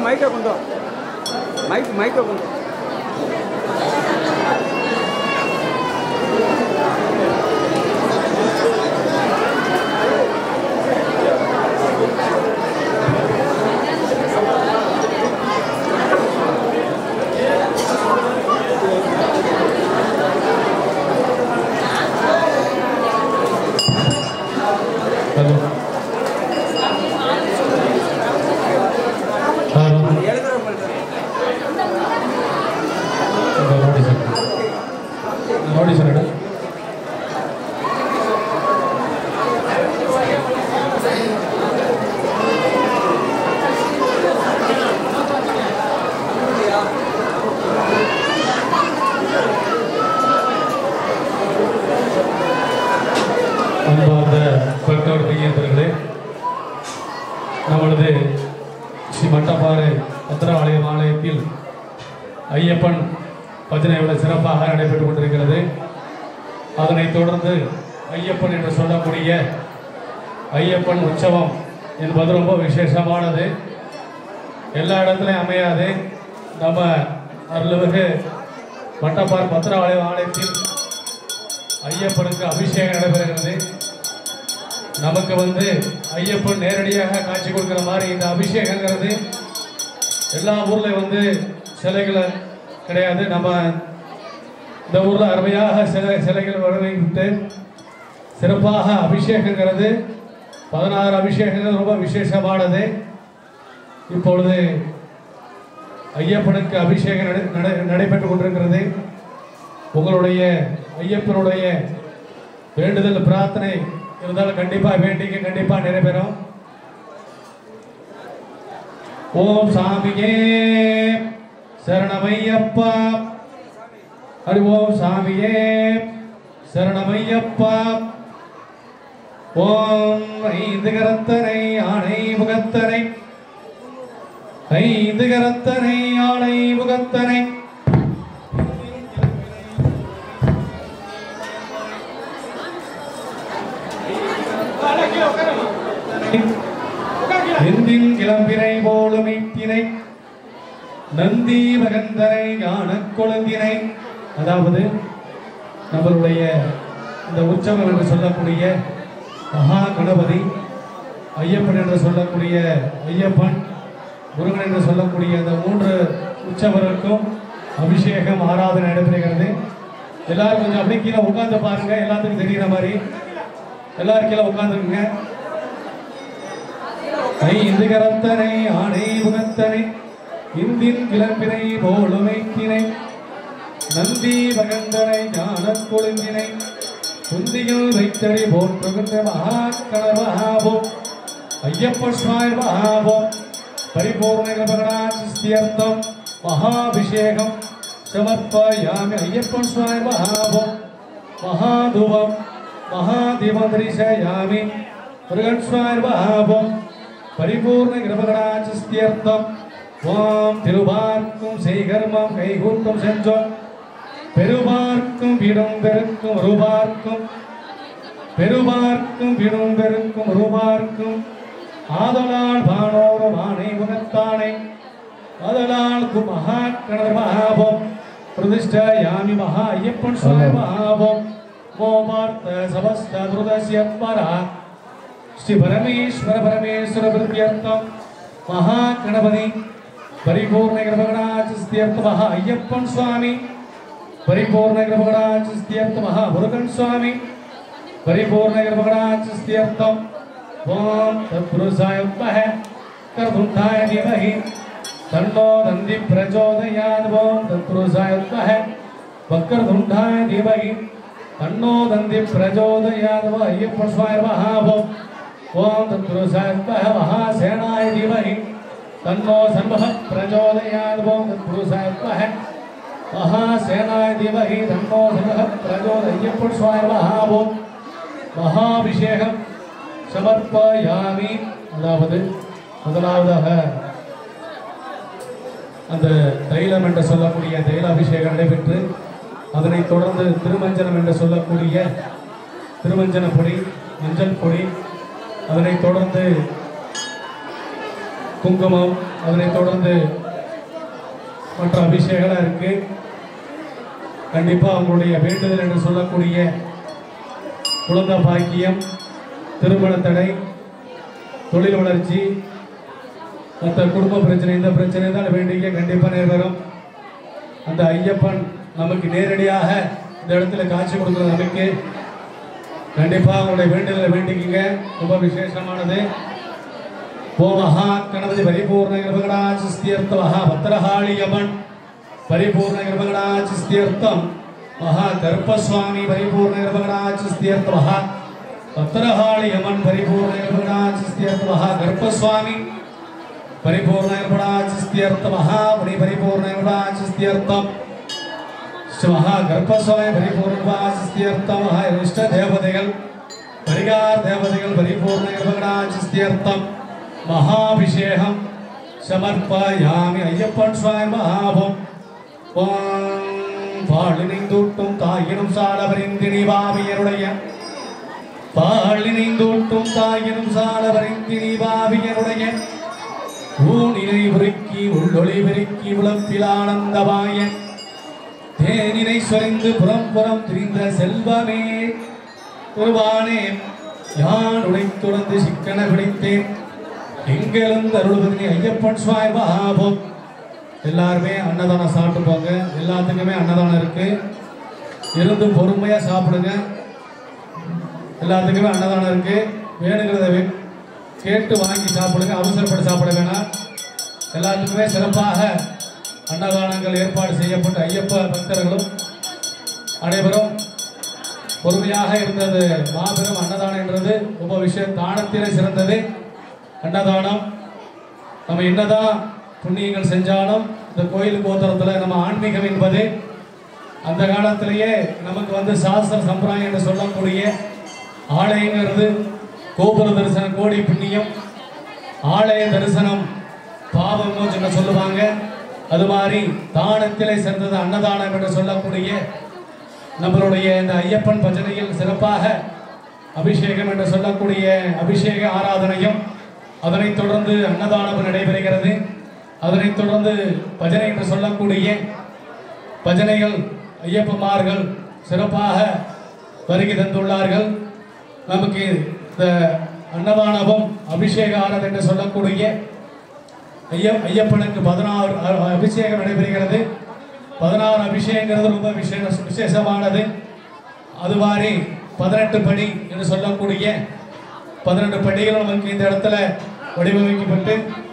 மைக்கை கொண்டு வா. மைக் மைக்கை கொண்டு வா. ஹலோ ஹலோ எழுதுறவங்கள்ட்ட ನೋಡಿ ಸರ್ ನೋಡಿ ಸರ್ ಇಡು. அன்பார்ந்த பக்தோடு மையத்தர்களே நம்மளது ஸ்ரீ மட்டப்பாறை பத்திராலயம் ஆலயத்தில் ஐயப்பன் பஜனை விட சிறப்பாக நடைபெற்றுக் கொண்டிருக்கிறது அதனைத் தொடர்ந்து ஐயப்பன் என்று சொல்லக்கூடிய ஐயப்பன் உற்சவம் என்பது ரொம்ப விசேஷமானது எல்லா இடத்துலையும் அமையாது நம்ம அருள்மிகு மட்டப்பார் பத்திராலயம் ஆலயத்தில் ஐயப்பனுக்கு அபிஷேகம் நடைபெறுகிறது நமக்கு வந்து ஐயப்பன் நேரடியாக காட்சி கொடுக்கிற மாதிரி இந்த அபிஷேகங்கிறது எல்லா ஊர்ல வந்து சிலைகளை கிடையாது நம்ம இந்த ஊர்ல அருமையாக சிலை சிலைகள் வடிவமைத்து சிறப்பாக அபிஷேகங்கிறது பதினாறு அபிஷேகங்கள் ரொம்ப விசேஷமானது இப்பொழுது ஐயப்பனுக்கு அபிஷேகம் நடை- நடை- நடைபெற்றுக் கொண்டிருக்கிறது உங்களுடைய ஐயப்பனுடைய வேண்டுதல் பிரார்த்தனை இருந்தாலும் கண்டிப்பா வேண்டிக்க கண்டிப்பா நிறைவேறும் ஓம் சாமியே சரணமையப்பா ஹரி ஓம் சாமியே சரணமையப்பா ஓம் ஐந்து கரத்தனை ஆணை முகத்தனை ஐந்து கரத்தனை ஆணை முகத்தனை எந்தின் கிளம்பினை போலும் இத்தினை நந்தி மகந்தனை ஞான குழந்தினை அதாவது நம்மளுடைய இந்த உற்சவம் என்று சொல்லக்கூடிய மகா கணபதி ஐயப்பன் என்று சொல்லக்கூடிய ஐயப்பன் முருகன் என்று சொல்லக்கூடிய அந்த மூன்று உற்சவருக்கும் அபிஷேகம் ஆராதனை நடைபெறுகிறது எல்லாரும் கொஞ்சம் அப்படியே கீழே உட்கார்ந்து பாருங்க எல்லாத்துக்கும் தெரிகிற மாதிரி எல்லாரும் கீழே உட்கார்ந்துருங்க ஐந்து கரத்தனை ஆணை முகத்தனை இந்தின் கிளம்பினை போலுமைத்தினை நந்தி மகந்தனை ஞான கொழுந்தினை குந்தியில் வைத்தடி போற்றுகின்ற மகாக்கணவாவோம் ஐயப்ப சுவாமி மகாவோம் பரிபூர்ண கிருபகணாசிஸ்தியர்த்தம் மகாபிஷேகம் சமர்ப்பயாமி ஐயப்ப சுவாமி மகாவோம் மகாதுவம் மகாதிவம் தரிசயாமி முருகன் சுவாமி மகாவோம் பரிபூர்ண கிருபகணாசிஸ்தியர்த்தம் ஓம் திருவார்க்கும் செய்கர்மம் கைகூட்டும் சென்றோம் பெருமார்க்கும் விடும் பெருக்கும் ரூபார்க்கும் பெருமார்க்கும் விடும் பெருக்கும் ரூபார்க்கும் ஆதலால் பானோரும் ஆணை முகத்தானை ஆதலால் மகா கணவர் மகாபம் பிரதிஷ்டயாமி மகா ஐயப்பன் சுவாமி மகாபம் ஓமார்த்த சமஸ்த துருதசிய பரா ஸ்ரீ பரமேஸ்வர பரமேஸ்வர பிரத்யர்த்தம் மகா கணபதி பரிபூர்ண கிரபகணாச்சிஸ்தியர்த்த மகா ஐயப்பன் சுவாமி परिपूर्ण कृपगणाचिस्त्यर्थम मुरुगन स्वामी परिपूर्ण कृपगणाचिस्त्यर्थम ओम तत्पुरुषाय विद्महे कर्तुण्डाय धीमहि तन्नो दन्ति प्रचोदयात् ओम तत्पुरुषाय विद्महे वक्रतुण्डाय धीमहि तन्नो दन्ति प्रचोदयात् वा अय्यप्पन स्वामी महाभो ओम तत्पुरुषाय विद्महे महासेनाय धीमहि तन्नो सर्वः प्रचोदयात् ओम तत्पुरुषाय विद्महे மகாசேனாய தேவகி தன்னோ சமக பிரஜோத ஐயப்பன் சுவாமி மகாபோம் மகாபிஷேகம் சமர்ப்பயாமி அதாவது முதலாவதாக அந்த தைலம் என்று சொல்லக்கூடிய தைல அபிஷேகம் நடைபெற்று அதனைத் தொடர்ந்து திருமஞ்சனம் என்று சொல்லக்கூடிய திருமஞ்சன பொடி மஞ்சள் பொடி அதனைத் தொடர்ந்து குங்குமம் அதனைத் தொடர்ந்து மற்ற அபிஷேகம்லாம் இருக்கு கண்டிப்பா அவங்களுடைய வேண்டுதல் என்று சொல்லக்கூடிய குழந்தை பாக்கியம் திருமண தடை தொழில் வளர்ச்சி மற்ற குடும்ப பிரச்சனை இந்த பிரச்சனை தான் வேண்டிக்க கண்டிப்பா நிறைவேறும் அந்த ஐயப்பன் நமக்கு நேரடியாக இந்த இடத்துல காட்சி கொடுக்கிற நமக்கு கண்டிப்பா உங்களுடைய வேண்டுதலை வேண்டிக்கிங்க ரொம்ப விசேஷமானது ஓ மகா கணபதி பரிபூர்ண கிருபகடாச்சிஸ்தியர்த்தமஹ பத்திரகாளியம்மன் பரிபூர்ண கிருபகடாச்சிஸ்தியர்த்தம் மகா கர்ப்பஸ்வாமி பரிபூர்ண கிருபகடாச்சிஸ்தியர்த்தமஹ பத்திரகாளியம்மன் பரிபூர்ண கிருபகடாச்சிஸ்தியர்த்தமஹ கர்ப்பஸ்வாமி ಪರಿಪೂರ್ಣ ನಿರ್ಮಣಾಚಿಸ್ತ್ಯರ್ಥ ಮಹಾಮಣಿ ಪರಿಪೂರ್ಣ ನಿರ್ಮಣಾಚಿಸ್ತ್ಯರ್ಥಂ ಮಹಾ ಗರ್ಭಸ್ವಾಮಿ ಪರಿಪೂರ್ಣಾಚಿಸ್ತ್ಯರ್ಥ ಮಹಾ ಇಷ್ಟ ದೇವತೆகள் பரிகார் தேவதைகள் பரிபூர்ண நிர்மகணாச்சிஸ்தியர்த்தம் மகாபிஷேகம் சமர்ப்பயாமி ஐயப்பன் சுவாமி மகாபம் பாழினைந்தூட்டும் தாயினும் சாலவரிந்தினி பாவியருடைய பாழினைந்தூட்டும் தாயினும் சாலவரிந்தினி பாவியருடைய ஊனினை உருக்கி உள்ளொளி பெருக்கி உழப்பிலானந்தமாய தேனினை சொரிந்து புறம் புறம் திரிந்த செல்வமே குருவானே யான் உடைத்துறந்து சிக்கன பிடித்தேன் எங்கிருந்து அருள்வதினி ஐயப்பன் சுவாமி மகாபம் எல்லாருமே அன்னதானம் சாப்பிட்டு போங்க எல்லாத்துக்குமே அன்னதானம் இருக்கு இருந்து பொறுமையா சாப்பிடுங்க எல்லாத்துக்குமே அன்னதானம் இருக்கு வேணுங்கிறத வே- கேட்டு வாங்கி சாப்பிடுங்க அவசரப்பட்டு சாப்பிட வேணாம் எல்லாத்துக்குமே சிறப்பாக அன்னதானங்கள் ஏற்பாடு செய்யப்பட்டு ஐயப்ப பக்தர்களும் அனைவரும் பொறுமையாக இருந்தது மாபெரும் அன்னதானம் என்றது ரொம்ப விஷயம் தானத்திலே சிறந்தது அன்னதானம் நம்ம என்னதான் புண்ணியங்கள் செஞ்சாலும் இந்த கோயில் கோத்திரத்தில் நம்ம ஆன்மீகம் என்பது அந்த காலத்திலேயே நமக்கு வந்து சாஸ்திர சம்பிரதாயம் என்று சொல்லக்கூடிய ஆலயங்கிறது கோபுர தரிசனம் கோடி புண்ணியம் ஆலய தரிசனம் பாவம் மோச்சனை சொல்லுவாங்க அது மாதிரி தானத்திலே சிறந்தது அன்னதானம் என்று சொல்லக்கூடிய நம்மளுடைய இந்த ஐயப்பன் பஜனையில் சிறப்பாக அபிஷேகம் என்று சொல்லக்கூடிய அபிஷேக ஆராதனையும் அதனைத் தொடர்ந்து அன்னதானம் நடைபெறுகிறது அதனைத் தொடர்ந்து பஜனை என்று சொல்லக்கூடிய பஜனைகள் ஐயப்பமார்கள் சிறப்பாக வருகை தந்துள்ளார்கள் நமக்கு இந்த அன்னதானமும் அபிஷேக ஆராதனை என்று சொல்லக்கூடிய ஐய ஐயப்பனுக்கு பதினாறு அ- அபிஷேகம் நடைபெறுகிறது பதினாறு அபிஷேகங்கிறது ரொம்ப விசேஷ விசேஷமானது அது மாதிரி பதினெட்டு படி என்று சொல்லக்கூடிய பதினெட்டு படிகளும் நமக்கு இந்த இடத்துல வடிவமைக்கப்பட்டு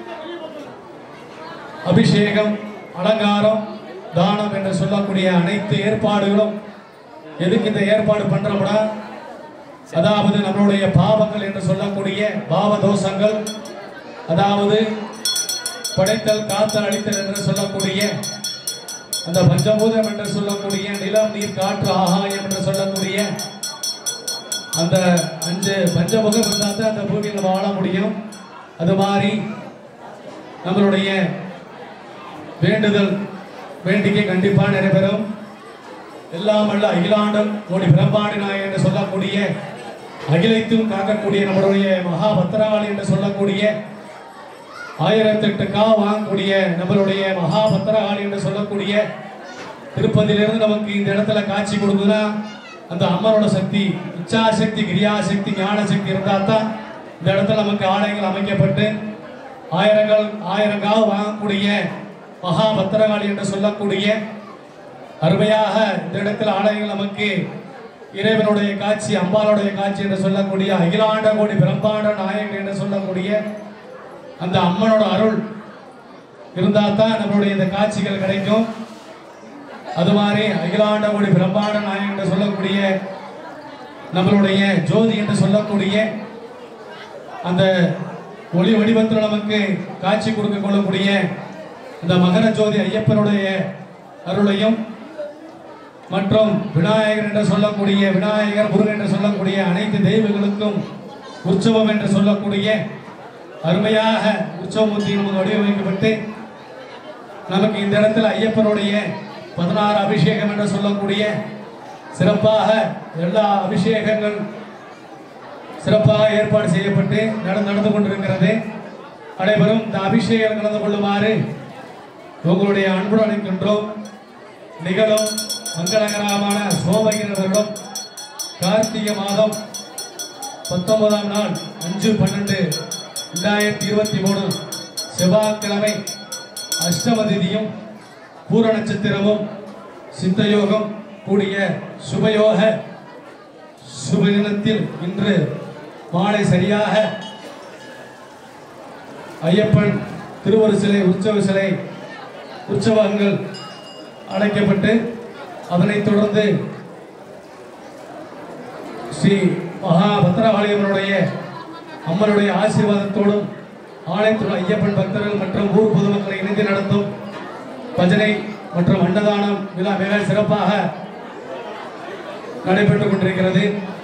அபிஷேகம் அலங்காரம் தானம் என்று சொல்லக்கூடிய அனைத்து ஏற்பாடுகளும் எதுக்கு இந்த ஏற்பாடு பண்றோம்னா அதாவது நம்மளுடைய பாவங்கள் என்று சொல்லக்கூடிய பாவ தோஷங்கள் அதாவது படைத்தல் காத்தல் அழித்தல் என்று சொல்லக்கூடிய அந்த பஞ்சபூதம் என்று சொல்லக்கூடிய நிலம் நீர் காற்று ஆகாயம் என்று சொல்லக்கூடிய அந்த அஞ்சு பஞ்சமுகம் இருந்தால் தான் அந்த பூமியில் நம்ம வாழ முடியும் அது மாதிரி நம்மளுடைய வேண்டுதல் வேண்டிக்கை கண்டிப்பாக நிறைவேறும் எல்லாம் அல்ல அகிலாண்டம் கோடி பிரம்மாண்டி நாயகன் என்று சொல்லக்கூடிய அகிலைத்தும் காக்கக்கூடிய நம்மளுடைய மகா பத்திரகாளி என்று சொல்லக்கூடிய ஆயிரத்தெட்டு கா வாங்கக்கூடிய நம்மளுடைய மகா பத்திரகாளி என்று சொல்லக்கூடிய திருப்பதியிலிருந்து நமக்கு இந்த இடத்துல காட்சி கொடுக்குதுன்னா அந்த அம்மனோட சக்தி இச்சாசக்தி கிரியாசக்தி ஞான சக்தி இருந்தால் தான் இந்த இடத்துல நமக்கு ஆலயங்கள் அமைக்கப்பட்டு ஆயிரங்கள் ஆயிரம் காவு வாங்கக்கூடிய மகா பத்திரகாளி என்று சொல்லக்கூடிய அருமையாக இந்த இடத்துல ஆலயங்கள் நமக்கு இறைவனுடைய காட்சி அம்பாளுடைய காட்சி என்று சொல்லக்கூடிய அகிலாண்ட கோடி பிரம்மாண்ட நாயகன் என்று சொல்லக்கூடிய அந்த அம்மனோட அருள் இருந்தால் தான் நம்மளுடைய இந்த காட்சிகள் கிடைக்கும் அது மாதிரி அகிலாண்ட கோடி பிரம்மாண்ட நாயகன் என்று சொல்லக்கூடிய நம்மளுடைய ஜோதி என்று சொல்லக்கூடிய அந்த ஒளி வடிவத்தில் நமக்கு காட்சி கொடுக்க கொள்ளக்கூடிய இந்த மகர ஜோதி ஐயப்பனுடைய அருளையும் மற்றும் விநாயகர் என்று சொல்லக்கூடிய விநாயகர் முருகன் என்று சொல்லக்கூடிய அனைத்து தெய்வங்களுக்கும் உற்சவம் என்று சொல்லக்கூடிய அருமையாக உற்சவமூர்த்தி நமக்கு வடிவமைக்கப்பட்டு நமக்கு இந்த இடத்துல ஐயப்பனுடைய பதினாறு அபிஷேகம் என்று சொல்லக்கூடிய சிறப்பாக எல்லா அபிஷேகங்கள் சிறப்பாக ஏற்பாடு செய்யப்பட்டு நட நடந்து கொண்டிருக்கிறது அனைவரும் இந்த அபிஷேகம் கலந்து கொள்ளுமாறு உங்களுடைய அன்புடன் அழைக்கின்றோம் நிகழும் மங்களகரமான சோமகிரவர்களும் கார்த்திகை மாதம் பத்தொன்பதாம் நாள் அஞ்சு பன்னெண்டு ரெண்டாயிரத்தி இருபத்தி மூணு செவ்வாய்க்கிழமை அஷ்டம திதியும் பூர நட்சத்திரமும் சித்தயோகம் கூடிய சுபயோக சுப தினத்தில் இன்று மாலை சரியாக ஐயப்பன் திருவரு சிலை உற்சவ சிலை உற்சவங்கள் அழைக்கப்பட்டு அதனைத் தொடர்ந்து ஸ்ரீ மகா பத்திரகாளியம்மனுடைய அம்மனுடைய ஆசீர்வாதத்தோடும் ஆலயத்துடன் ஐயப்பன் பக்தர்கள் மற்றும் ஊர் பொதுமக்களை இணைந்து நடத்தும் பஜனை மற்றும் அன்னதானம் விழா மிக சிறப்பாக நடைபெற்றுக் கொண்டிருக்கிறது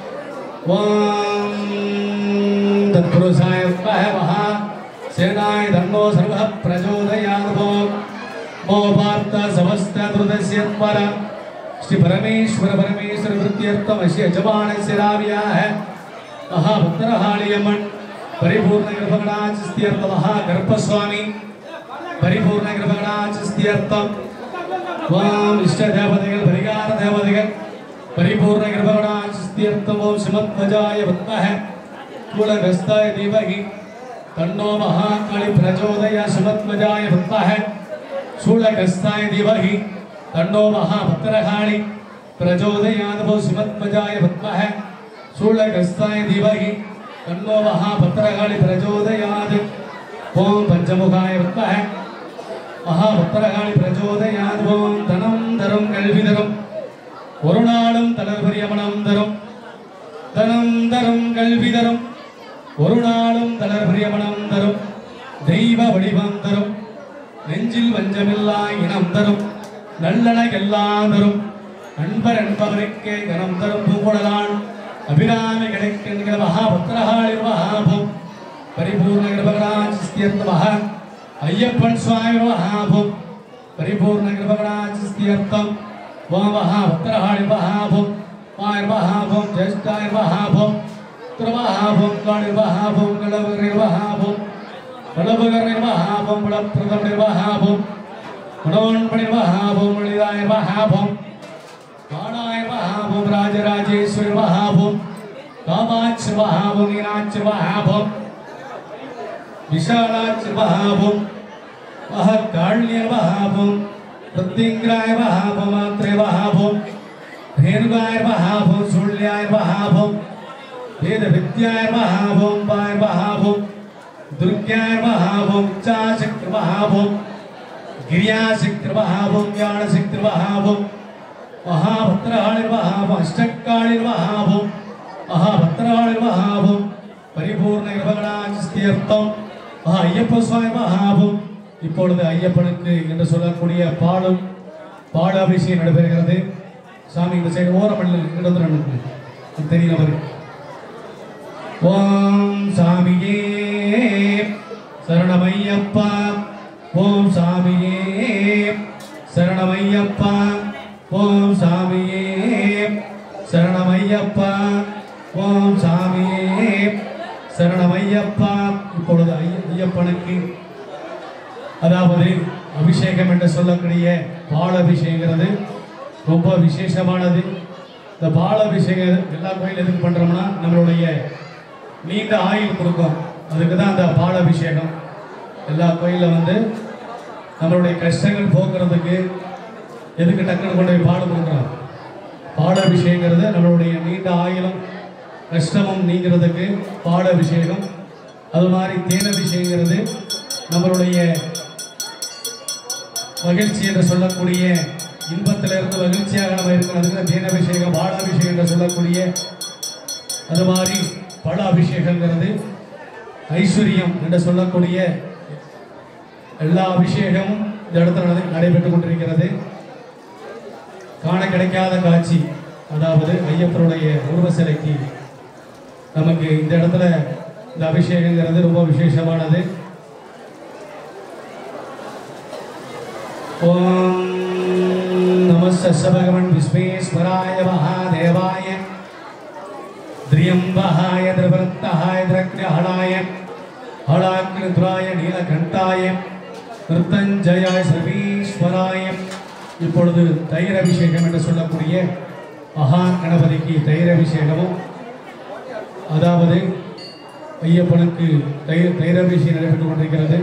ஓம் தத்புருஷாய வித்மஹே மகா சேனாய தன்னோ சர்வ பிரச்சோதயாத் ஓம் மோ பார்த்த சமஸ்த துருதஸ்யத்வர ஸ்ரீ பரமேஸ்வர பரமேஸ்வர விருத்தியர்த்தம் அஸ்ய யஜமானஸ்ய ராவியாः மகாபத்திரகாளியம்மன் பரிபூர்ண கிருபகணாச்சிஸ்தியர்த்த மகா கர்ப்பஸ்வாமி பரிபூர்ண கிருபகணாச்சிஸ்தியர்த்தம் ஓம் இஷ்ட தேவதைகள் பரிகார தேவதைகள் பரிபூர்ண கிருபகணாச்சிஸ்தியர்த்தம் ஓம் சிமத்வஜாய வித்மஹ குலகஸ்தாய தீமகி தன்னோ மகாகாளி பிரச்சோதய சிமத்வஜாய வித்மஹ சூலகஸ்தாய தீமகி தன்னோ மகாபத்திரகாளி பிரச்சோதயாதவோ சிமத்வஜாய வித்மஹ சூலகஸ்தாய தீமகி தன்னோ மகாபத்திரகாளி பிரச்சோதயாத் ஓம் பஞ்சமுகாய வித்மஹ மகாபத்திரகாளி பிரச்சோதயாத் ஓம் தனம் தரும் கல்வி தரும் ஒரு நாளும் தளர்பரியமனம் தரும் தனம் தரும் கல்வி தரும் ஒரு நாளும் தளர்பிரியமனம் தரும் தெய்வ வடிவம் தரும் நெஞ்சில் வஞ்சமில்லா இனம் தரும் நல்லன எல்லாம் தரும் நண்பர் என்பவருக்கே கனம் தரும் பூங்குழலான் அபிராமி கிடைக்கின்ற மகாபத்திரகாளி மகாபம் பரிபூர்ண கிருபகராஜிஸ்தியர்த்த மகா ஐயப்பன் சுவாமி மகாபம் பரிபூர்ண கிருபகராஜிஸ்தியர்த்தம் ஓம் மகாபத்திரகாளி மகாபம் மாயர் மகாபம் ஜேஷ்டாயர் மகாபம் திருமகாபம் காணிர்மகாபம் கடவுள் நிர்மகாபம் கடவுகர் நிர்மகாபம் பலப்பிரதம் நிர்மகாபம் மனோன்மணி மகாபம் மணிதாய மகாபம் காணாய மகாபம் ராஜராஜேஸ்வரி மகாபம் காமாட்சி மகாபம் மீனாட்சி மகாபம் விஷாலாட்சி மகாபம் மகாகாள்ய மகாபம் பிரத்திங்கிராய மகாபம் மாத்ரே மகாபம் ரேணுகாய மகாபம் சூழ்யாய மகாபம் வேத வித்யாய மகாபம் பாய மகாபம் துர்க்யாய மகாபம் இச்சாசக்தி மகாபம் கிரியாசக்தி மகாபம் ஞானசக்தி மகாபம் மகாபத்ராளிர் மகாபம் அஷ்டக்காளிர் மகாபம் மகாபத்ராளிர் மகாபம் பரிபூர்ண கிருபகணாஸ்தியர்த்தம் மகா ஐயப்ப சுவாமி மகாபம் இப்பொழுது ஐயப்பனுக்கு என்று சொல்லக்கூடிய பாடும் பாட அபிஷேகம் நடைபெறுகிறது சாமி இந்த சைடு ஓரமல்ல இடத்துல நடக்கு தெரியல அவருக்கு ஓம் சாமியே சரணமையப்பா ஓம் சாமியே சரணமையப்பா ஓம் சாமியே சரணமையப்பா ஓம் சாமியே சரணமையப்பா இப்பொழுது ஐய- ஐயப்பனுக்கு அதாவது அபிஷேகம் என்று சொல்லக்கூடிய பால் அபிஷேகிறது ரொம்ப விசேஷமானது இந்த பால் அபிஷேகம் எல்லா கோயிலும் எதுக்கு பண்றோம்னா நம்மளுடைய நீண்ட ஆயுள் கொடுக்கும் அதுக்கு தான் அந்த பால் அபிஷேகம் எல்லா கோயிலில் வந்து நம்மளுடைய கஷ்டங்கள் போக்குறதுக்கு எதுக்கு டக்குன்னு கொண்டு போய் பால் கொடுக்குறோம் பால் அபிஷேகங்கிறது நம்மளுடைய நீண்ட ஆயுளும் கஷ்டமும் நீங்கிறதுக்கு பால் அபிஷேகம் அது மாதிரி தேன் அபிஷேகங்கிறது நம்மளுடைய மகிழ்ச்சி என்று சொல்லக்கூடிய இன்பத்திலிருந்து மகிழ்ச்சியாக நம்ம இருக்கிறதுக்கு தேனாபிஷேகம் பாலாபிஷேகம் என்று சொல்லக்கூடிய அது மாதிரி பல அபிஷேகங்கிறது ஐஸ்வர்யம் என்று சொல்லக்கூடிய எல்லா அபிஷேகமும் இந்த இடத்துல நட- நடைபெற்றுக் கொண்டிருக்கிறது காண கிடைக்காத காட்சி அதாவது ஐயப்பனுடைய உருவ சிலைக்கு நமக்கு இந்த இடத்துல இந்த அபிஷேகங்கிறது ரொம்ப விசேஷமானது ஓம் நமஸ்த பகவன் விஸ்வேஸ்வராய மகாதேவாய திரியம்பகாய திரிவரத்தகாய திரக்ஞஹளாய ஹளாக்ஞ நீலகிருத்ராய நீலகண்டாய நிருத்தஞ்சயாய் சர்வீஸ்வராய இப்பொழுது தயிர் அபிஷேகம் என்று சொல்லக்கூடிய மகா கணபதிக்கு தயிர் அபிஷேகமும் அதாவது ஐயப்பனுக்கு தயிர் தயிர் அபிஷேகம் நடைபெற்றுக் கொண்டிருக்கிறது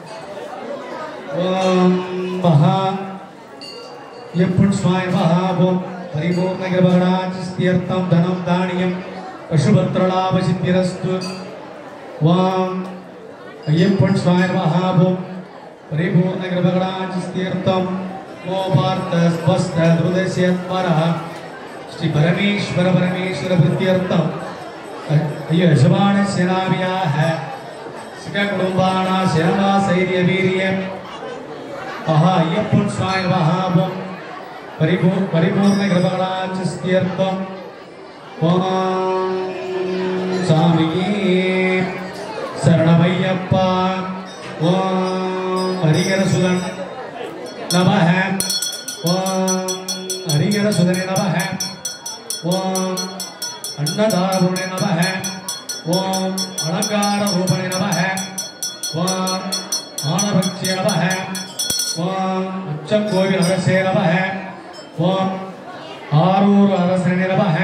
ஓம் மகா ஐயப்பன் சுவாமி மகா ஓம் பரிபூர்ண கிருபகடாச்சிஸ்தியர்த்தம் தனம் தானியம் பசுபத்ரலாப சித்திரஸ்து ஓம் ஐயப்பன் சுவாமி மகா ஓம் பரிபூர்ண கிருபகடாச்சிஸ்தியர்த்தம் ஓ பார்த்த ஸ்வஸ்த துருதசியத்வரः ஸ்ரீ பரமேஸ்வர பரமேஸ்வர பிரத்யர்த்தம் ஐயோ யஜமானस्य नाम्याः சிககுடும்பானா சேவா சைரிய வீரியம் மகா ஐயப்பன் சுவாமி மகாபம் பரிபூர் பரிபூர்ண கிருபகளாச்சிஸ்தியர்த்தம் ஓம் சாமியே சரணமையப்பா ஓம் ஹரிகரசுதன் நமः ஓம் ஹரிகரசுதனே நமः ஓம் அன்னதாருணே நமः ஓம் அலங்கார ரூபணே நமः ஓம் ஆனபக்ஷே நமः ஓம் உச்சங்கோவில் அரசே நமः ஓம் ஆரூர் அரசனே நமः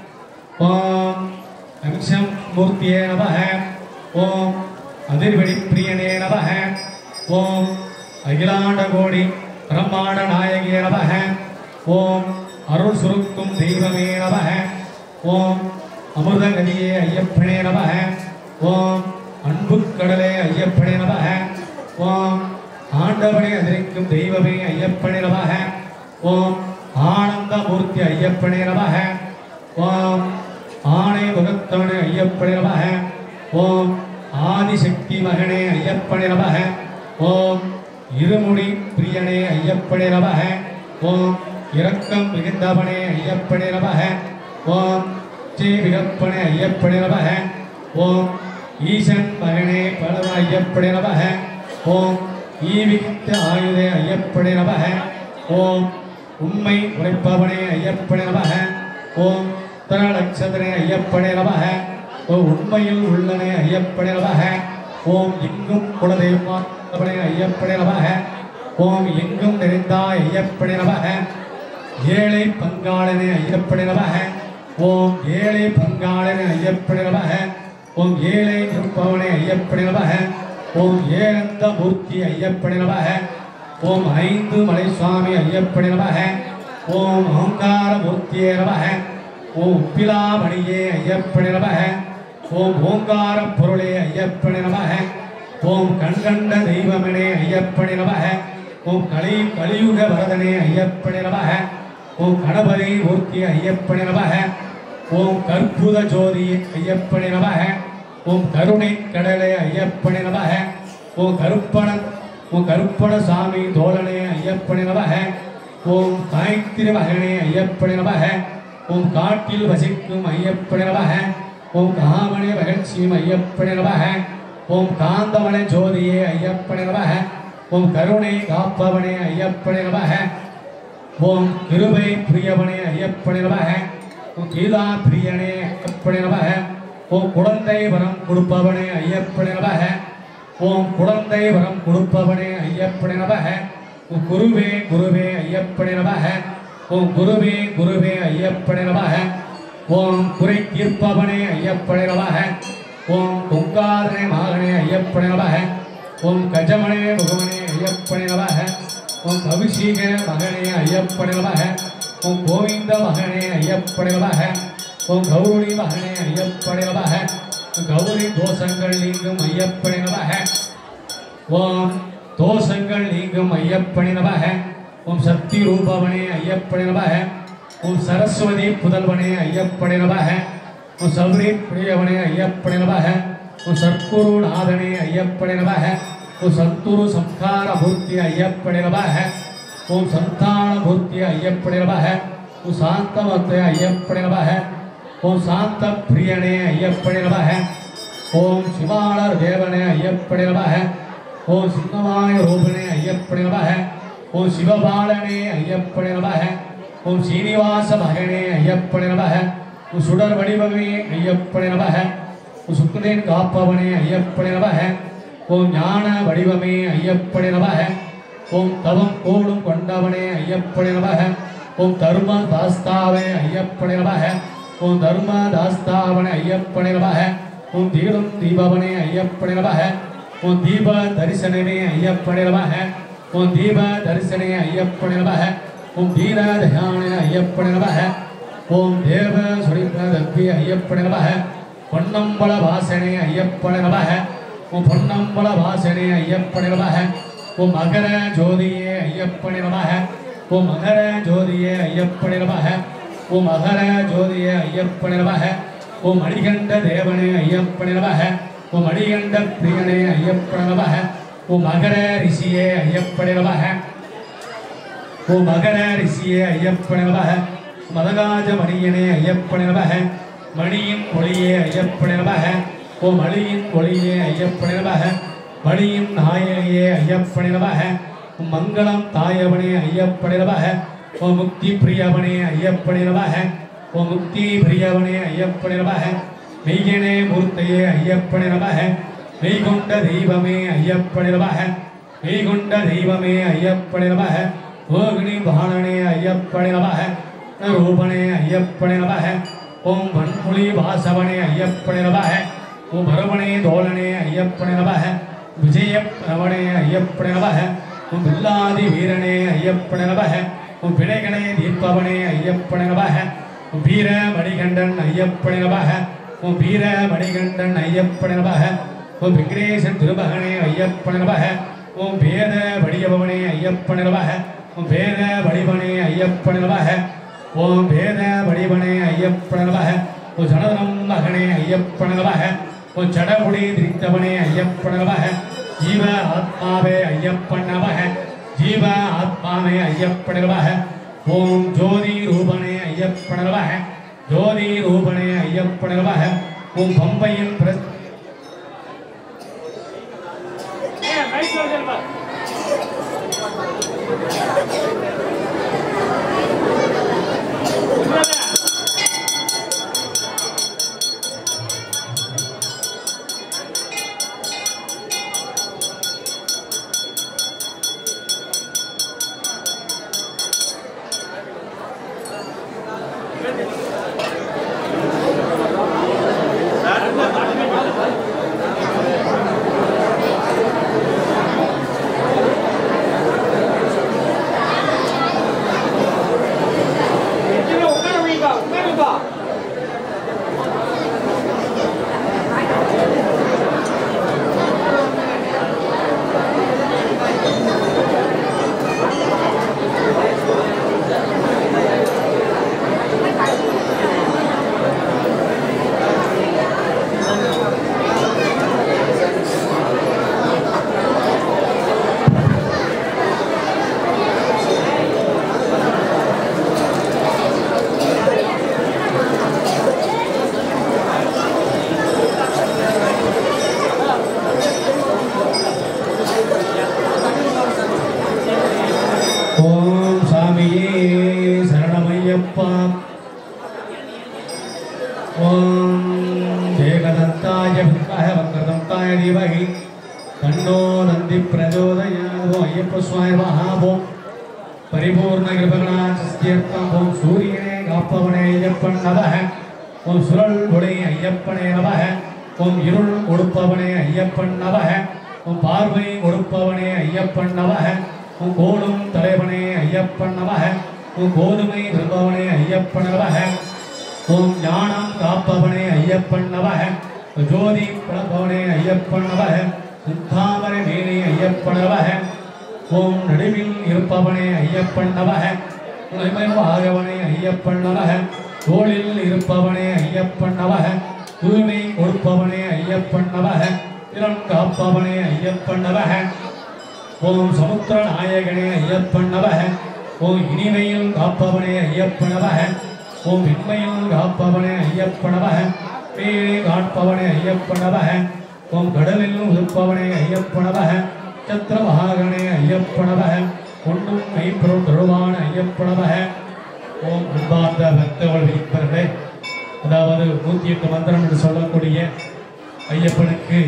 ஓம் அம்சம் மூர்த்தியே நமः ஓம் அதிர்வெளி பிரியனே நமः ஓம் அகிலாண்ட கோடி பிரம்மாண்ட நாயகியே நமः ஓம் அருள் சுருக்கும் தெய்வமே நமः ஓம் அமிர்தகதியே ஐயப்பனே நமः ஓம் அன்பு கடலே ஐயப்பனே நமः ஓம் ஆண்டவனை அதிரிக்கும் தெய்வமே ஐயப்பனே நமः ஓம் ஆனந்த மூர்த்தி ஐயப்பனே நமः ஓம் ஆணை முகத்தவனே ஐயப்பனே நமः ஓம் ஆதிசக்தி மகனே ஐயப்பனே நமः ஓம் இருமுடி பிரியனே ஐயப்பனே நமः ஓம் இரக்கம் மிகுந்தவனே ஐயப்பனே நமः ஓம் ஸ்ரீ விகப்பனே ஐயப்பனே நமः ஓம் ஈசன் மகனே பலவ ஐயப்பனே நமः ஓம் ஈவித்த ஆயுதே ஐயப்பனே நமः ஓம் உண்மை உரைப்பவனே ஐயப்பனே நமः ஓம் தனலட்சதனே ஐயப்பனே நமः ஓம் உண்மையில் உள்ளனே ஐயப்பனே நமः ஓம் எங்கும் குலதெய்வமானவனே ஐயப்பனே நமः ஓம் எங்கும் நிறைந்தாய் ஐயப்பனே நமः ஏழை பங்காளனே ஐயப்பனே நமः ஓம் ஏழை பங்காளனே ஐயப்பனே நமः ஓம் ஏழை இருப்பவனே ஐயப்பனே நமः ஓம் ஏழந்த மூர்த்தி ஐயப்பனே நமः ஓம் ஐந்து மலை சுவாமி ஐயப்பனே நமः ஓம் ஓங்கார மூர்த்தியே நமः ஓம் உப்பிலாமணியே ஐயப்பனே நமः ஓம் ஓங்கார பொருளே ஐயப்பனே நமः ஓம் கண்கண்ட தெய்வமனே ஐயப்பனே நமः ஓம் கலி கலியுக வரதனே ஐயப்பனே நமः ஓம் கணபதி மூர்த்தி ஐயப்பனே நமः ஓம் கற்புத ஜோதி ஐயப்பனே நமः ஓம் கருணை கடலே ஐயப்பனே நமः ஓம் கருப்பண ஓம் கருப்பண சாமி தோழனே ஐயப்பனே நமः ஓம் காயத்ரி மகனே ஐயப்பனே நமः ஓம் காட்டில் வசிக்கும் ஐயப்பனே நமः ஓம் காமனே மகிழ்ச்சியும் ஐயப்பனே நமः ஓம் காந்தமன ஜோதியே ஐயப்பனே நமः ஓம் கருணை காப்பவனே ஐயப்பனே நமः ஓம் கிருபை பிரியவனே ஐயப்பனே நமः ஓம் கீதா பிரியனே ஐயப்பனே நமः ஓம் குழந்தை வரம் கொடுப்பவனே ஐயப்பனே நமः ஓம் குழந்தை வரம் கொடுப்பவனே ஐயப்பனே நமः ஓம் குருவே குருவே ஐயப்பனே நமः ஓம் குருவே குருவே ஐயப்பனே நமः ஓம் குறை தீர்ப்பவனே ஐயப்பனே நமः ஓம் பொங்காதனே மகனே ஐயப்பனே நமः ஓம் கஜமனே முகமனே ஐயப்பனே நமः ஓம் கவிஷீக மகனே ஐயப்பனே நமः ஓம் கோவிந்த மகனே ஐயப்பனே நமः ஓம் கௌரி மகனே ஐயப்பனே நமः ஓம் கௌரி தோஷங்கள் நீங்கும் ஐயப்பனே நமः ஓம் தோஷங்கள் நீங்கும் ஐயப்பனே நமः ஓம் சக்தி ரூபவனே ஐயப்பனே நமः ஓம் சரஸ்வதி புதல்வனே ஐயப்பனே நமः ஓம் சௌரி பிரியவனே ஐயப்பனே நமः ஓம் சத்குரு நாதனே ஐயப்பனே நமः ஓம் சத்துரு சம்கார மூர்த்தி ஐயப்பனே நமः ஓம் சந்தான மூர்த்தி ஐயப்பனே நமः ஓம் சாந்தமத்தை ஐயப்பனே நமः ஓம் சாந்த பிரியனே ஐயப்பனே நமः ஓம் சிவாளர் தேவனே ஐயப்பனே நமः ஓம் சிங்கமாய ரூபனே ஐயப்பனே நமः ஓம் சிவபாலனே ஐயப்பனே நமः ஓம் சீனிவாச மகனே ஐயப்பனே நமः ஓம் சுடர் வடிவமே ஐயப்பனே நமः ஓம் சுக்குதேன் காப்பவனே ஐயப்பனே நமः ஓம் ஞான வடிவமே ஐயப்பனே நமக ஓம் தவம் கோடும் கொண்டவனே ஐயப்பனே நமக ஓம் தர்ம தாஸ்தாவே ஐயப்பனே நமக ஓம் தர்ம தாஸ்தாவனே ஐயப்பனே நமக ஓம் தீபம் தீபவனே ஐயப்பனே நமக ஓம் தீப தரிசனமே ஐயப்பனே நமக ஓம் தீப தரிசனே ஐயப்பனே நமக ஓம் தீர தயானே ஐயப்பனே நமக ஓம் தேவ சுரிதப்பி ஐயப்பனே நமக பொன்னம்பல வாசனே ஐயப்பனே நமக ஓம் பொன்னம்பல வாசனே ஐயப்பனே நமக ஓம் மகர ஜோதியே ஐயப்பனே நமக ஓம் மகர ஜோதியே ஐயப்பனே நமக ஓம் மகர ஜோதியே ஐயப்பனே நமக ஓம் மணிகண்ட தேவனே ஐயப்பனே நமக ஓம் மணிகண்ட பிரியனே ஐயப்பனே நமக ஓம் மகர ரிஷியே ஐயப்பனே நமக ஓ மகர ரிஷியே ஐயப்பனே நமக மதகாஜ மணியனே ஐயப்பனே நமக மணியின் ஒளியே ஐயப்பனே நமக ஓ மணியின் ஒளியே ஐயப்பனே நமக மணியின் நாயகியே ஐயப்பனே நமக ஓ மங்களம் தாயவனே ஐயப்பனே நமக ஓ முக்தி பிரியவனே ஐயப்பனே நமக ஓ முக்தி பிரியவனே ஐயப்பனே நமக மெய்யனே மூர்த்தையே ஐயப்பனே நமக மெய்கொண்ட தெய்வமே ஐயப்பனே நமக மெய்கொண்ட தெய்வமே ஐயப்பனே நமக ஓகினி பாணனே ஐயப்பனே நமக ரூபனே ஐயப்பனே நமக ஓம் வன்முளி வாசவனே ஐயப்பனே நமக ஓம் மருமனே தோழனே ஐயப்பனே நமக விஜய பிரவணே ஐயப்பனே நமக ஓம் வில்லாதி வீரனே ஐயப்பனே நமக ஓம் பிணைகனே தீர்ப்பவனே ஐயப்பனே நமக ஓம் வீர மணிகண்டன் ஐயப்பனே நமக ஓம் வீர மணிகண்டன் ஐயப்பனே நமக ஓம் விக்னேசன் திருமகனே ஐயப்பனே நமக ஓம் வேத வடிவவனே ஐயப்பனே நமக ஓம் வேத வடிவனே ஐயப்பனே நமக ஓம் வேத வடிவனே ஐயப்பனே நமக ஓம் ஜனதனம் மகனே ஐயப்பனே நமக ஓம் ஜடமுடி திரித்தவனே ஐயப்பனே நமக ஜீவ ஆத்மாவே ஐயப்பன் நமக ஜீவ ஆத்மாவே ஐயப்பனே நமக ஓம் ஜோதி ரூபனே ஐயப்பனே நமக ஜோதி ரூபனே ஐயப்பனே நமக ஓம் பம்பையின் பிரஸ் உட்காருங்கப்பா உட்காருங்கப்பா ஓம் சாமியே சரணமையப்பா ஓம் ஏகதந்தாய வித்மஹ வக்ரதந்தாய தீமஹி தன்னோ நந்தி பிரச்சோதயாத் ஓம் ஐயப்ப சுவாமி மகாபோம் பரிபூர்ண கிருபகணாச்சஸ்தியர்த்தம் ஓம் சூரியனே காப்பவனே ஐயப்பன் நமக ஓம் சுரல் ஒளி ஐயப்பனே நமக ஓம் இருள் கொடுப்பவனே ஐயப்பன் நமக ஓம் பார்வை கொடுப்பவனே ஐயப்பன் நமக உன் கோடும் தலைவனே ஐயப்பன் நமக உன் கோதுமை விரும்பவனே ஐயப்பன் நமக ஓம் ஞானம் காப்பவனே ஐயப்பன் நமக ஜோதி பிளப்பவனே ஐயப்பன் நமக சிந்தாமரை மேனே ஐயப்பன் நமக ஓம் நடுவில் இருப்பவனே ஐயப்பன் நமக ஆகவனே ஐயப்பன் நமக தோளில் இருப்பவனே ஐயப்பன் நமக தூய்மை கொடுப்பவனே ஐயப்பன் நமக திறம் காப்பவனே ஐயப்பன் நமக ஓம் சமுத்திர நாயகனே ஐயப்பன் நமக ஓம் இனிமையில் காப்பவனே ஐயப்பன் நமக ஓம் இன்மையில் காப்பவனே ஐயப்பன் நமக மேலே காட்பவனே ஐயப்பன் நமக ஓம் கடலில் உதிர்ப்பவனே ஐயப்பன் நமக சத்திரமகாகனே ஐயப்பன் நமக ஒன்றும் மெய்ப்பொருள் தொழுவான ஐயப்பன் நமக ஓம் அன்பார்ந்த பக்தர்கள் விழிப்பர்களே அதாவது நூற்றி எட்டு மந்திரம் என்று சொல்லக்கூடிய ஐயப்பனுக்கு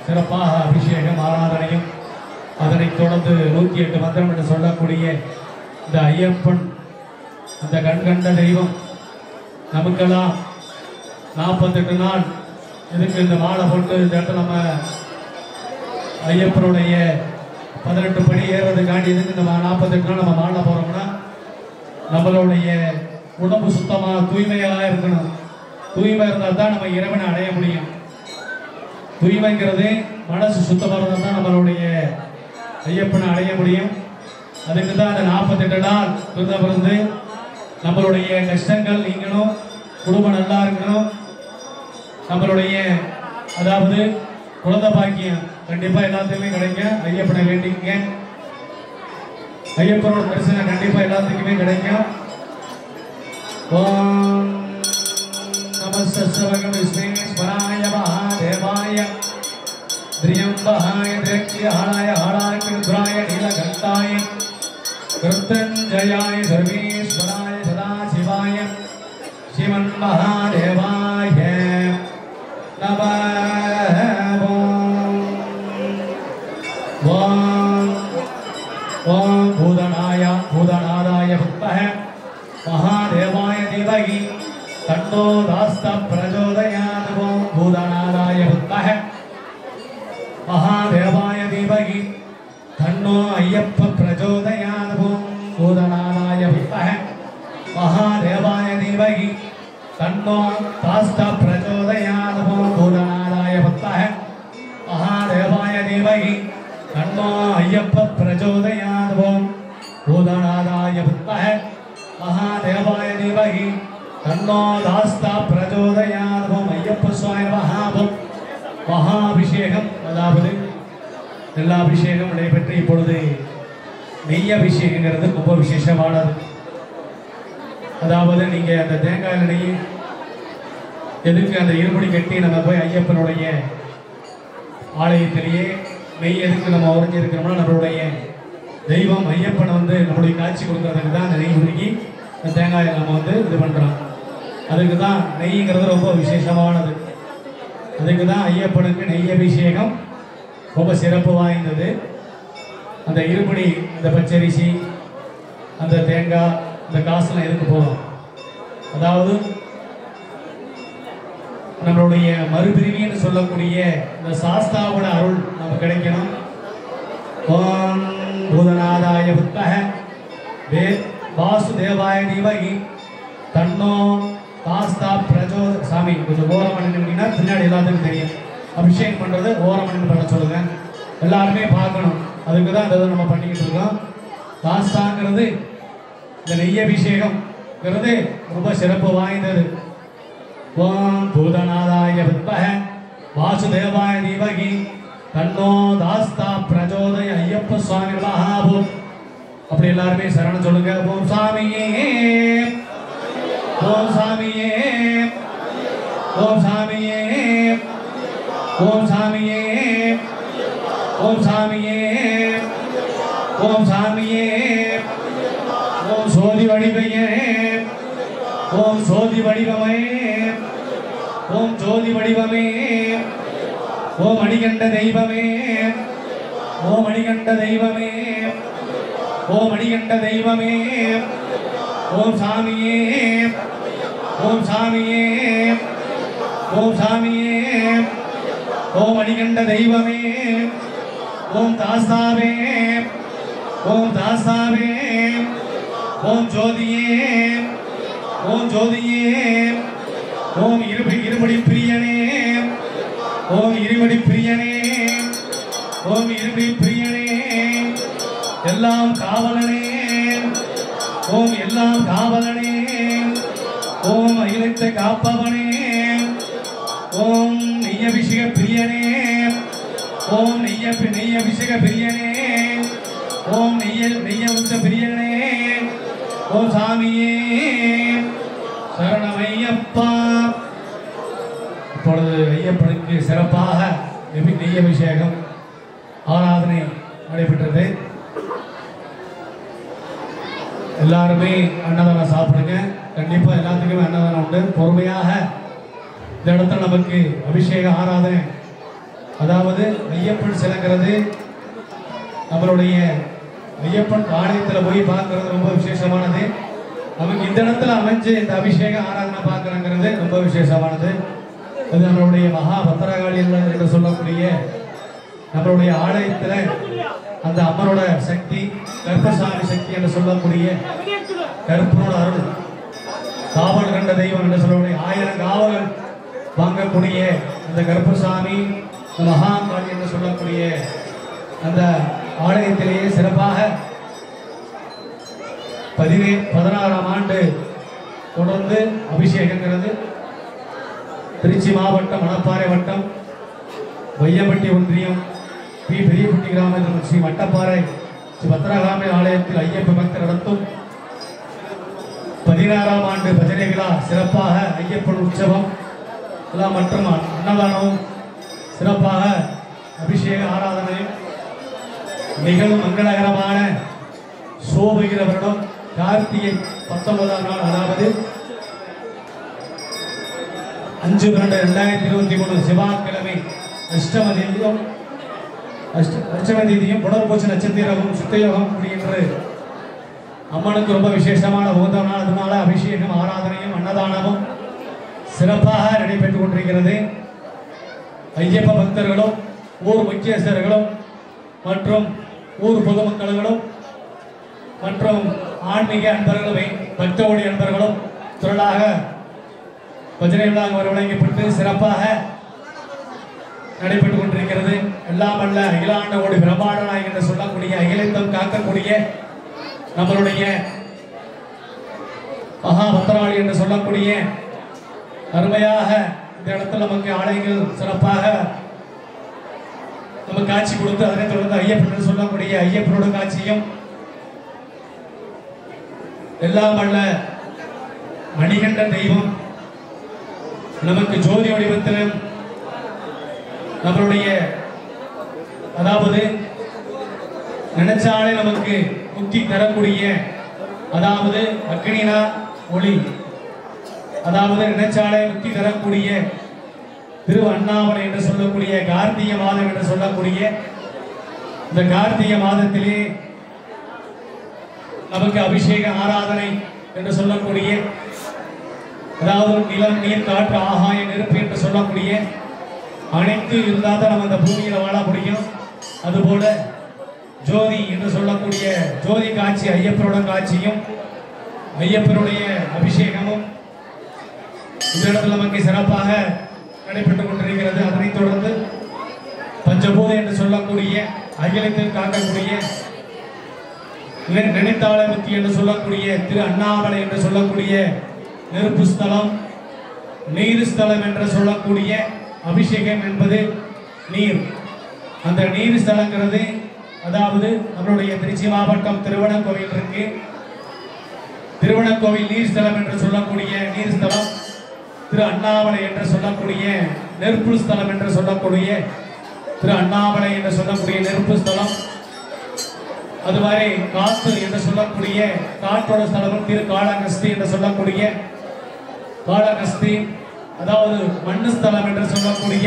சிறப்பாக அபிஷேகம் ஆராதனையும் அதனைத் தொடர்ந்து நூற்றி எட்டு மந்திரம் என்று சொல்லக்கூடிய இந்த ஐயப்பன் அந்த கண்கண்ட தெய்வம் நமக்கெல்லாம் நாற்பத்தெட்டு நாள் இதுக்கு இந்த மாலை போட்டு இந்த இடத்துல நம்ம ஐயப்பனுடைய பதினெட்டு படி ஏறுறதுக்காண்டி இதுக்கு நம்ம நாற்பத்தெட்டு நாள் நம்ம மாலை போகிறோம்னா நம்மளுடைய உடம்பு சுத்தமாக தூய்மையாக இருக்கணும் தூய்மை இருந்தால் தான் நம்ம இறைவனை அடைய முடியும் தூய்மைங்கிறது மனசு சுத்தமாக இருந்தால் தான் நம்மளுடைய ஐயப்பனை அடைய முடியும் அதுக்கு தான் அந்த நாற்பத்தெட்டு நாள் விரதம் இருந்து நம்மளுடைய கஷ்டங்கள் நீங்கணும் குடும்பம் நல்லா இருக்கணும் நம்மளுடைய அதாவது குழந்தை பாக்கியம் கண்டிப்பாக எல்லாத்துக்குமே கிடைக்கும் ஐயப்பனை வேண்டிக்கங்க ஐயப்பனோட தரிசனம் கண்டிப்பாக எல்லாத்துக்குமே கிடைக்கும் ஓம் நம சஸ்வகம் விஸ்வேஸ்வராய மகாதேவாய திரியம்பகாய திரக்கியாளாய ஆளாய ருத்ராய நீலகண்டாய கிருத்தஞ்சயாய சர்வேஸ்வராய சதாசிவாய ஸ்ரீமன் மகாதேவாய நம ஓம் ஓம் பூதனாய பூதநாதாய புத்தக மகாதேவாய தேவகி தன்னோ தாஸ்த பிரச்சோதயாத் ஓம் பூதநாதாய புத்தக மகாதேவாய தேவகி தன்னோ ஐயப்ப பிரச்சோதயாத் ஓம் பூதநாதாய புத்தக மகாதேவாய தேவகி தன்னோ தாஸ்த பிரச்சோதயாத் ஓம் பூதநாதாய புத்தக மகாதேவாய தேவகி தன்னோ ஐயப்ப பிரச்சோதயாத் ஓம் பூதநாதாய புத்தக மகாதேவாய தேவகி தன்னோ தாஸ்தா பிரச்சோதயாத் ஓம் ஐயப்ப சுவாமி மகாபம் மகாபிஷேகம் அதாவது எல்லா அபிஷேகம் நடைபெற்று இப்பொழுது நெய் அபிஷேகங்கிறது ரொம்ப விசேஷமானது அதாவது நீங்க அந்த தேங்காய் நெய் எதுக்கு அந்த இருமுடி கட்டி நம்ம போய் ஐயப்பனுடைய ஆலயத்திலேயே நெய் எதுக்கு நம்ம உறைஞ்சிருக்கிறோம்னா நம்மளுடைய தெய்வம் ஐயப்பன் வந்து நம்மளுடைய காட்சி கொடுக்கறதுக்கு தான் அந்த நெய் உருகி அந்த தேங்காயை நம்ம வந்து இது பண்ணுறோம் அதுக்கு தான் நெய்ங்கிறது ரொம்ப விசேஷமானது அதுக்கு தான் ஐயப்பனுக்கு நெய் அபிஷேகம் ரொம்ப சிறப்பு வாய்ந்தது அந்த இருமுடி அந்த பச்சரிசி அந்த தேங்காய் இந்த காசுலாம் எதுக்கு போகும் அதாவது நம்மளுடைய மறுபிரிவின்னு சொல்லக்கூடிய இந்த சாஸ்தாவோட அருள் நமக்கு கிடைக்கணும் ஓம் பூதநாதாய புத்தக வே வாசுதேவாய தீமகி தன்னோ தாஸ்தா பிரஜோ சாமி கொஞ்சம் ஓரம் பண்ணிட்டீங்கன்னா பின்னாடி எல்லாத்துக்கும் தெரியும் அபிஷேகம் பண்ணுறது ஓரம் பண்ணி பண்ண சொல்லுங்க எல்லாருமே பார்க்கணும் அதுக்கு தான் இதை நம்ம பண்ணிக்கிட்டு இருக்கோம் தாஸ்தாங்கிறது இந்த நெய் அபிஷேகம்ங்கிறது ரொம்ப சிறப்பு வாய்ந்தது ஓம் பூதநாதாய வித்மஹ வாசுதேவாய தீமகி தன்னோ தாஸ்தா பிரஜோதய ஐயப்ப சுவாமி மகாபூம் அப்படி எல்லாருமே சரணம் சொல்லுங்க ஓம் சாமியே ஓம் சாமியே ஓம் சாமியே ஓம் சாமியே ஓம் சாமியே ஓம் சாமியே ஓம் சோதி வடிவையே ஓம் சோதி வடிவமே ஓம் ஜோதி வடிவமே ஓம் அடிகண்ட தெய்வமே ஓம் அடிகண்ட தெய்வமே ஓம் அடிகண்ட தெய்வமே ஓம் சாமியே ஓம் சாமியே ஓம் சாமியே ஓம் அடிகண்ட தெய்வமே ஓம் தாஸ்தாவே ஓம் தாஸ்தாவே ஓம் ஜோதியே ஓம் ஜோதியே ஓம் இருபடி இருபடி பிரியனே ஓம் இருபடி பிரியனே ஓம் இருபடி பிரியனே எல்லாம் காவலனே ஓம் எல்லாம் காவலனே ஓம் அகிலத்தை காப்பவனே ஓம் நெய்யபிஷேக பிரியனே ஓம் நெய்ய நெய்யபிஷேக பிரியனே ஓம் நெய்ய நெய்ய உச்ச பிரியனே ஓம் சாமியே சரணமையப்பா இப்பொழுது ஐயப்பனுக்கு சிறப்பாக நெபி நெய் அபிஷேகம் ஆராதனை நடைபெற்றது எல்லாருமே அன்னதானம் சாப்பிடுங்க கண்டிப்பா எல்லாத்துக்குமே அன்னதானம் உண்டு பொறுமையாக இந்த இடத்துல நமக்கு அபிஷேக ஆராதனை அதாவது ஐயப்பன் சிலைங்கிறது நம்மளுடைய ஐயப்பன் ஆலயத்தில் போய் பார்க்கறது ரொம்ப விசேஷமானது நமக்கு இந்த இடத்துல அமைஞ்சு இந்த அபிஷேக ஆராதனை பார்க்கறங்கிறது ரொம்ப விசேஷமானது அது நம்மளுடைய மகா பத்திரகாளி என்று சொல்லக்கூடிய நம்மளுடைய ஆலயத்தில் அந்த அம்மனோட சக்தி கர்ப்பசாமி சக்தி என்று சொல்லக்கூடிய கருப்பனோட அருள் காவல் கண்ட தெய்வம் என்று சொல்லக்கூடிய ஆயிரம் காவல் வாங்கக்கூடிய அந்த கருப்பசாமி இந்த மகாகாளி என்று சொல்லக்கூடிய அந்த ஆலயத்திலேயே சிறப்பாக பதினே பதினாறாம் ஆண்டு தொடர்ந்து அபிஷேகங்கிறது திருச்சி மாவட்டம் மணப்பாறை வட்டம் வையம்பட்டி ஒன்றியம் பி பெரியப்பட்டி கிராமத்தில் ஸ்ரீ வட்டப்பாறை ஸ்ரீ பத்திரகாமி ஆலயத்தில் ஐயப்ப பக்தர் நடத்தும் பதினாறாம் ஆண்டு பஜனை விழா சிறப்பாக ஐயப்பன் உற்சவம் விழா மற்றும் அன்னதானமும் சிறப்பாக அபிஷேக ஆராதனையும் மிகவும் மங்களகரமான சோபகிர வருடம் கார்த்திகை பத்தொன்பதாம் நாள் அதாவது அஞ்சு பன்னெண்டு ரெண்டாயிரத்தி இருபத்தி மூணு செவ்வாய்க்கிழமை அஷ்டம தேதியும் அஷ்ட அஷ்டம தேதியும் புனர்பூச நட்சத்திரமும் சுத்தயோகம் முடிகின்ற அம்மனுக்கு ரொம்ப விசேஷமான உகந்த நாள் அதனால அபிஷேகம் ஆராதனையும் அன்னதானமும் சிறப்பாக நடைபெற்றுக் கொண்டிருக்கிறது ஐயப்ப பக்தர்களும் ஊர் முக்கியஸ்தர்களும் மற்றும் ஊர் பொதுமக்களும் மற்றும் ஆன்மீக அன்பர்களும் பக்தோடி அன்பர்களும் திரளாக பஜனை விழா வரவழைக்கப்பட்டு சிறப்பாக நடைபெற்றுக் கொண்டிருக்கிறது எல்லாம் அல்ல அகிலாண்ட கோடி பிரம்மாண்ட நாயகன் என்று சொல்லக்கூடிய அகிலத்தம் காக்கக்கூடிய நம்மளுடைய மகா பத்திராளி என்று சொல்லக்கூடிய அருமையாக இந்த இடத்துல நமக்கு ஆலயங்கள் சிறப்பாக நம்ம காட்சி கொடுத்து அதனை தொடர்ந்து ஐயப்பன் என்று சொல்லக்கூடிய ஐயப்பனோட காட்சியும் எல்லாம் அல்ல மணிகண்ட தெய்வம் நமக்கு ஜோதி வடிவத்திலும் நம்மளுடைய அதாவது நினைச்சாலே நமக்கு முக்தி தரக்கூடிய அதாவது அக்னினா ஒளி அதாவது நினைச்சாலே முக்தி தரக்கூடிய திரு அண்ணாமலை என்று சொல்லக்கூடிய கார்த்திகை மாதம் என்று சொல்லக்கூடிய இந்த கார்த்திகை மாதத்திலே நமக்கு அபிஷேக ஆராதனை என்று சொல்லக்கூடிய அதாவது நிலம் நீர் காற்று ஆகாயம் நெருப்பு என்று சொல்லக்கூடிய அனைத்து இருந்தால் தான் நம்ம இந்த பூமியில வாழ முடியும் அதுபோல ஜோதி என்று சொல்லக்கூடிய ஜோதி காட்சி ஐயப்பனோட காட்சியும் ஐயப்பனுடைய அபிஷேகமும் இந்த இடத்துல நமக்கு சிறப்பாக நடைபெற்றுக் கொண்டிருக்கிறது அதனைத் தொடர்ந்து பஞ்சபூத என்று சொல்லக்கூடிய அகிலத்தில் காக்கக்கூடிய நினை- நினைத்தாள முத்தி என்று சொல்லக்கூடிய திரு அண்ணாமலை என்று சொல்லக்கூடிய நெருப்பு ஸ்தலம் நீர் ஸ்தலம் என்று சொல்லக்கூடிய அபிஷேகம் என்பது நீர் அந்த நீர் ஸ்தலங்கிறது அதாவது நம்மளுடைய திருச்சி மாவட்டம் திருவண்ணாக்கோவில் இருக்கு திருவண்ணாக்கோவில் நீர் ஸ்தலம் என்று சொல்லக்கூடிய நீர் ஸ்தலம் திரு அண்ணாமலை என்று சொல்லக்கூடிய நெருப்பு ஸ்தலம் என்று சொல்லக்கூடிய திரு அண்ணாமலை என்று சொல்லக்கூடிய நெருப்பு ஸ்தலம் அது மாதிரி காத்து என்று சொல்லக்கூடிய காற்றோட ஸ்தலமும் திரு காளகஸ்தி என்று சொல்லக்கூடிய காளகஸ்தி அதாவது மண்ணு ஸ்தலம் என்று சொல்லக்கூடிய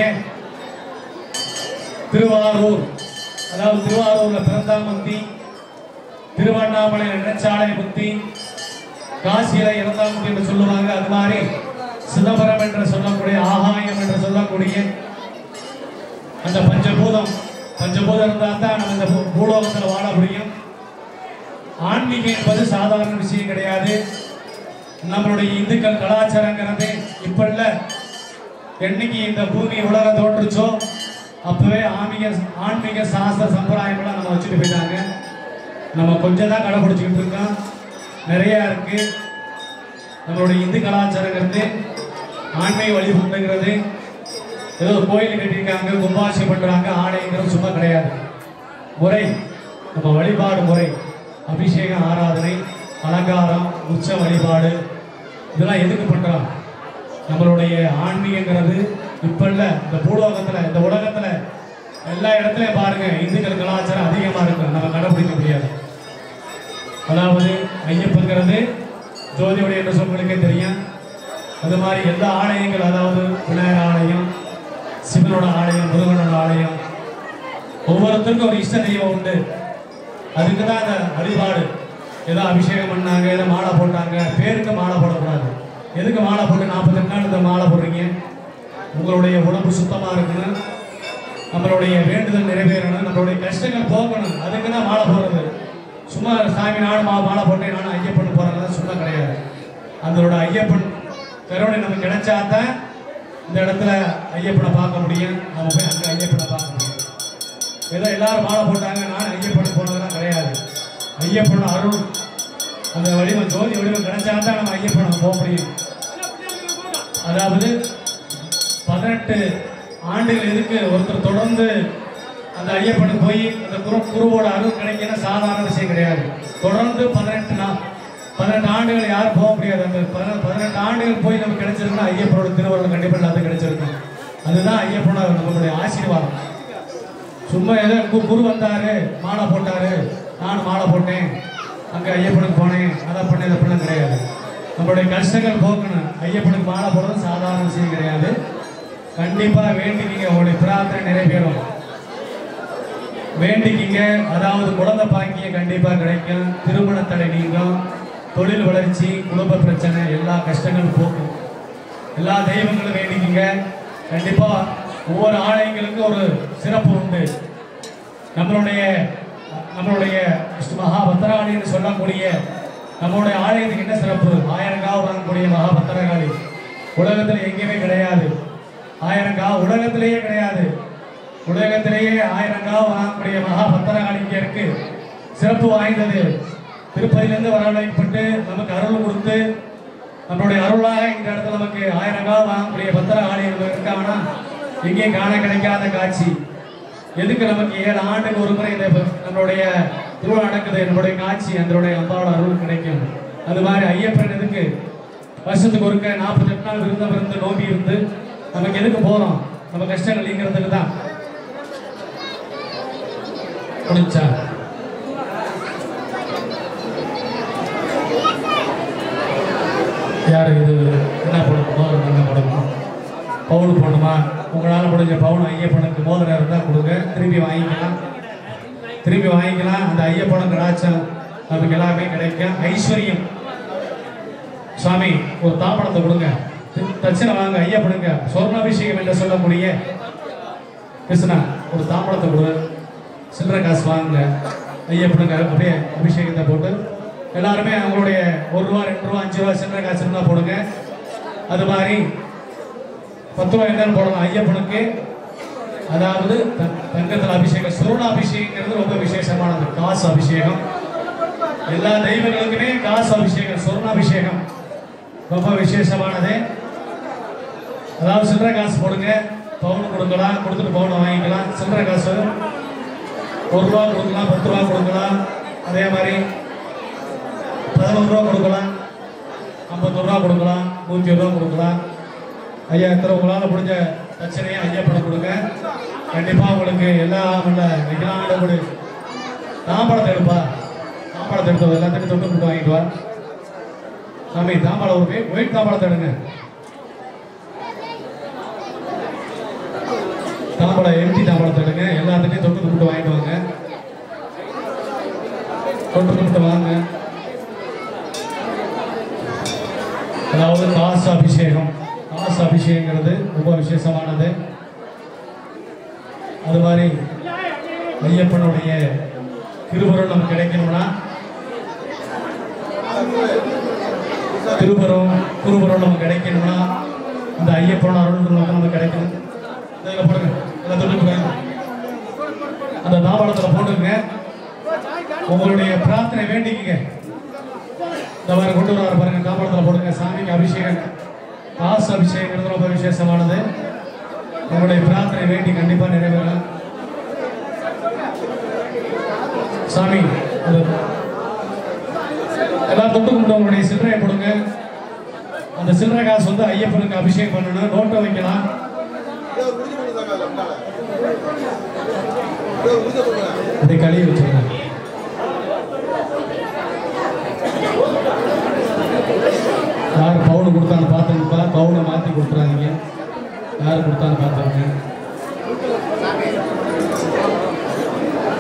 திருவாரூர் அதாவது திருவாரூர்ல பிறந்தாமந்தி திருவண்ணாமலை நினைச்சாலை முத்தி காசியில இறந்தாமந்தி என்று சொல்லுவாங்க அது மாதிரி சிதம்பரம் என்று சொல்லக்கூடிய ஆகாயம் என்று சொல்லக்கூடிய அந்த பஞ்சபூதம் பஞ்சபூதம் இருந்தால் தான் நம்ம இந்த பூ- பூலோகத்துல வாழ முடியும் ஆன்மீகம் என்பது சாதாரண விஷயம் கிடையாது நம்மளுடைய இந்துக்கள் கலாச்சாரங்கிறது இப்ப இல்ல என்னைக்கு இந்த பூமி உலகம் தோன்றுச்சோ அப்பவே ஆன்மீக ஆன்மீக சாஸ்திர சம்பிரதாயம்லாம் நம்ம வச்சுட்டு போயிட்டாங்க நம்ம கொஞ்சம் தான் கடைபிடிச்சிக்கிட்டு இருக்கோம் நிறைய இருக்கு நம்மளுடைய இந்து கலாச்சாரங்கிறது ஆன்மீக வழிபட்டுங்கிறது ஏதோ கோயில் கட்டியிருக்காங்க கும்பாசி பண்றாங்க ஆலயங்கிறது சும்மா கிடையாது முறை நம்ம வழிபாடு முறை அபிஷேகம் ஆராதனை அலங்காரம் உச்ச வழிபாடு இதெல்லாம் எதுக்கு பண்றோம் நம்மளுடைய ஆன்மீகங்கிறது இப்ப இல்ல இந்த பூலோகத்துல இந்த உலகத்துல எல்லா இடத்துலயும் பாருங்க இந்துக்கள் கலாச்சாரம் அதிகமா இருக்கு நம்ம கடைபிடிக்க முடியாது அதாவது ஐயப்பங்கிறது ஜோதியுடைய என்று உங்களுக்கே தெரியும் அது மாதிரி எல்லா ஆலயங்கள் அதாவது விநாயகர் ஆலயம் சிவனோட ஆலயம் முருகனோட ஆலயம் ஒவ்வொருத்தருக்கும் ஒரு இஷ்ட தெய்வம் உண்டு அதுக்கு தான் அந்த வழிபாடு ஏதோ அபிஷேகம் பண்ணாங்க ஏதோ மாலை போட்டாங்க பேருக்கு மாலை போடக்கூடாது எதுக்கு மாலை போட்டு நாற்பத்தெட்டு நாள் இந்த மாலை போடுறீங்க உங்களுடைய உடம்பு சுத்தமாக இருக்கணும் நம்மளுடைய வேண்டுதல் நிறைவேறணும் நம்மளுடைய கஷ்டங்கள் போகணும் அதுக்கு தான் மாலை போடுறது சும்மா சாமி நானும் மா மாலை போட்டேன் நானும் ஐயப்பன் போகிறதெல்லாம் சும்மா கிடையாது அதோட ஐயப்பன் கருணை நமக்கு கிடைச்சாதான் இந்த இடத்துல ஐயப்பனை பார்க்க முடியும் நம்ம போய் அங்கே ஐயப்பனை பார்க்க முடியும் ஏதோ எல்லாரும் மாலை போட்டாங்க நான் ஐயப்பன் போனதெல்லாம் கிடையாது ஐயப்பன் அருள் அந்த வடிவம் ஜோதி வடிவம் கிடைச்சாதான் நம்ம ஐயப்பனை போக முடியும் அதாவது பதினெட்டு ஆண்டுகள் எதுக்கு ஒருத்தர் தொடர்ந்து அந்த ஐயப்பனுக்கு போய் அந்த குரு குருவோட அருள் கிடைக்கணும் சாதாரண விஷயம் கிடையாது தொடர்ந்து பதினெட்டு நா பதினெட்டு ஆண்டுகள் யாரும் போக முடியாது அந்த பதின- பதினெட்டு ஆண்டுகள் போய் நமக்கு கிடைச்சிருந்தா ஐயப்பனோட திருவருள் கண்டிப்பாக எல்லாத்துக்கும் கிடைச்சிருக்கும் அதுதான் ஐயப்பனோட நம்மளுடைய ஆசீர்வாதம் சும்மா ஏதோ கு- குரு வந்தாரு மாலை போட்டாரு நானும் மாலை போட்டேன் அங்க ஐயப்பனுக்கு போனேன் அதை பண்ணேன் இதை பண்ண கிடையாது நம்மளுடைய கஷ்டங்கள் போக்கணும் ஐயப்பனுக்கு மாலை போடுறது சாதாரண விஷயம் கிடையாது கண்டிப்பா வேண்டிக்கிங்க உங்களுடைய பிரார்த்தனை நிறைவேறும் வேண்டிக்கிங்க அதாவது குழந்தை பாக்கியம் கண்டிப்பா கிடைக்கும் திருமண தடை நீங்கும் தொழில் வளர்ச்சி குடும்ப பிரச்சனை எல்லா கஷ்டங்களும் போக்கும் எல்லா தெய்வங்களும் வேண்டிக்கிங்க கண்டிப்பா ஒவ்வொரு ஆலயங்களுக்கும் ஒரு சிறப்பு உண்டு நம்மளுடைய நம்மளுடைய ஸ்ரீ மகா பத்திரகாளின்னு சொல்லக்கூடிய நம்மளுடைய ஆலயத்துக்கு என்ன சிறப்பு ஆயிரம் காவு வாங்கக்கூடிய மகா பத்திரகாளி உலகத்தில் எங்கேயுமே கிடையாது ஆயிரம் காவு உலகத்திலேயே கிடையாது உலகத்திலேயே ஆயிரம் காவு வாங்கக்கூடிய மகா பத்திரகாளி இங்கே இருக்கு சிறப்பு வாய்ந்தது திருப்பதியிலிருந்து வரவழைக்கப்பட்டு நமக்கு அருள் கொடுத்து நம்மளுடைய அருளாக இந்த இடத்துல நமக்கு ஆயிரம் காவு வாங்கக்கூடிய பத்திரகாளி இருக்காங்கன்னா எங்கேயும் காண கிடைக்காத காட்சி எதுக்கு நமக்கு ஏழு ஆண்டுக்கு ஒரு முறை இந்த நம்மளுடைய திருவிழா நடக்குது நம்மளுடைய காட்சி அதனுடைய அம்பாவோட அருள் கிடைக்கும் அது மாதிரி ஐயப்பன் எதுக்கு வருஷத்துக்கு ஒருக்க நாற்பத்தெட்டு நாள் விருந்தம் இருந்து நோம்பி இருந்து நமக்கு எதுக்கு போறோம் நம்ம கஷ்டங்கள் நீங்கிறதுக்கு தான் முடிஞ்சா யார் இது என்ன போடணுமோ என்ன போடணும் பவுன் போடணுமா உங்களால் முடிஞ்ச பவுன் ஐயப்பனுக்கு மோதிரம் இருந்தால் கொடுங்க திரும்பி வாங்கிக்கலாம் திரும்பி வாங்கிக்கலாம் அந்த ஐயப்பனுக்கு கடாச்சம் நமக்கு எல்லாமே கிடைக்கும் ஐஸ்வர்யம் சுவாமி ஒரு தாம்பழத்தை கொடுங்க தி- தட்சணை வாங்க ஐயப்பனுங்க சொர்ணாபிஷேகம் என்று சொல்லக்கூடிய கிருஷ்ணா ஒரு தாம்பழத்தை கொடு சில்லறை காசு வாங்குங்க ஐயப்பனுங்க அப்படியே அபிஷேகத்தை போட்டு எல்லாருமே அவங்களுடைய ஒரு ரூபா ரெண்டு ரூபா அஞ்சு ரூபா சில்லறை காசு இருந்தால் போடுங்க அது மாதிரி பத்து ரூபாய் இருந்தாலும் போடலாம் ஐயப்பனுக்கு அதாவது த- தங்கத்தில் அபிஷேகம் சுருண அபிஷேகங்கிறது ரொம்ப விசேஷமானது காசு அபிஷேகம் எல்லா தெய்வங்களுக்குமே காசு அபிஷேகம் சுருண அபிஷேகம் ரொம்ப விசேஷமானது அதாவது சில்லறை காசு போடுங்க பவுன் கொடுக்கலாம் கொடுத்துட்டு பவுன் வாங்கிக்கலாம் சில்லறை காசு ஒரு ரூபா கொடுக்கலாம் பத்து ரூபா கொடுக்கலாம் அதே மாதிரி பதினொன்று ரூபா கொடுக்கலாம் ஐம்பத்தொரு ரூபா கொடுக்கலாம் நூற்றி ரூபா கொடுக்கலாம் ஐயா எத்தனை உங்களால் முடிஞ்ச பிரச்சனையை ஐயப்படம் கொடுங்க கண்டிப்பாக உங்களுக்கு எல்லாம் நல்ல விஜயாண்ட கொடு தாம்பழத்தை எடுப்பா தாம்பழத்தை எடுத்து எல்லாத்தையும் தொட்டு கொடுத்து வாங்கிட்டு வா சாமி தாம்பழம் ஒரு ஒயிட் தாம்பழத்தை எடுங்க தாம்பழம் எம்டி தாம்பழத்தை எடுங்க எல்லாத்துட்டையும் தொட்டு கும்பிட்டு வாங்கிட்டு வாங்க தொட்டு கும்பிட்டு வாங்க அதாவது காசு அபிஷேகம் காசு அபிஷேகங்கிறது ரொம்ப விசேஷமானது அது மாதிரி ஐயப்பனுடைய திருவருள் நமக்கு கிடைக்கணும்னா திருவரும் குருவரும் நமக்கு கிடைக்கணும்னா இந்த ஐயப்பன் அருள் நமக்கு நமக்கு கிடைக்கணும் இதில் போடுங்க இதில் தொட்டுக்குங்க அந்த தாவளத்தில் போட்டுங்க உங்களுடைய பிரார்த்தனை வேண்டிக்கங்க இந்த மாதிரி கொண்டு வர பாருங்க தாம்பரத்தில் போடுங்க சாமிக்கு அபிஷேகம் காசு அபிஷேகங்கிறது ரொம்ப விசேஷமானது உங்களுடைய பிரார்த்தனை வேண்டி கண்டிப்பா நிறைவேறும் சாமி அது எல்லாம் தொட்டு கும்பிட்டு உங்களுடைய சில்லறையை போடுங்க அந்த சில்லறை காசு வந்து ஐயப்பனுக்கு அபிஷேகம் பண்ணணும் நோட்டை வைக்கலாம் அப்படி கழுவி வச்சுருங்க யார் பவுனு கொடுத்தான்னு பார்த்துங்கப்பா பவுனை மாற்றி கொடுத்துறாதீங்க யார் கொடுத்தான்னு பார்த்துருங்க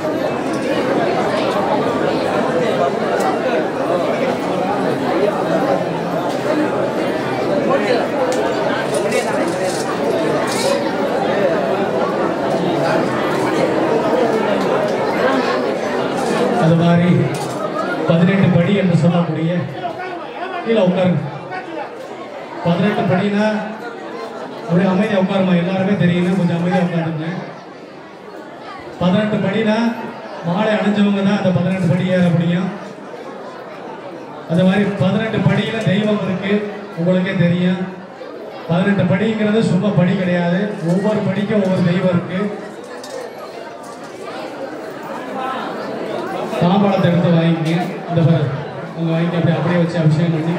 பதினெட்டு படி என்று சொல்லக்கூடிய கீழே உட்காருங்க பதினெட்டு படினா அப்படியே அமைதியா உட்காருமா எல்லாருமே தெரியுது கொஞ்சம் அமைதியா உட்காருங்க பதினெட்டு படினா மாலை அணிஞ்சவங்க தான் அந்த பதினெட்டு படி ஏற முடியும் அந்த மாதிரி பதினெட்டு படியில தெய்வம் இருக்கு உங்களுக்கே தெரியும் பதினெட்டு படிங்கிறது சும்மா படி கிடையாது ஒவ்வொரு படிக்கும் ஒவ்வொரு தெய்வம் இருக்கு தாம்பாளத்தை எடுத்து வாங்கிங்க இந்த பாரு உங்க வாங்கி அப்படியே அப்படியே வச்சு அபிஷேகம் பண்ணி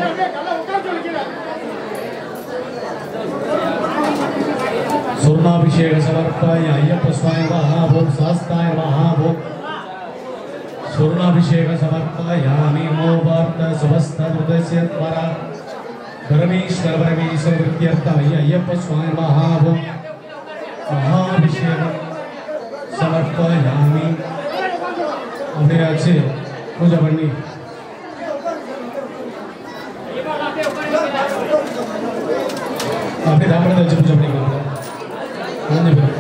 स्वर्णाभिषेक समर्पाय अय्यप्प स्वामी महाभोग शास्ताय महाभोग स्वर्णाभिषेक समर्पयामि मोपार्थ समस्त हृदय परा परमेश्वर परमेश्वर वृत्त्यर्थमय अय्यप्प स्वामी महाभोग महाभिषेक समर्पयामि அப்படியே வச்சு பூஜை பண்ணி அப்படியே தாமரத்தை வச்சு பூஜை பண்ணிக்கலாம் முடிஞ்சு போயிடும்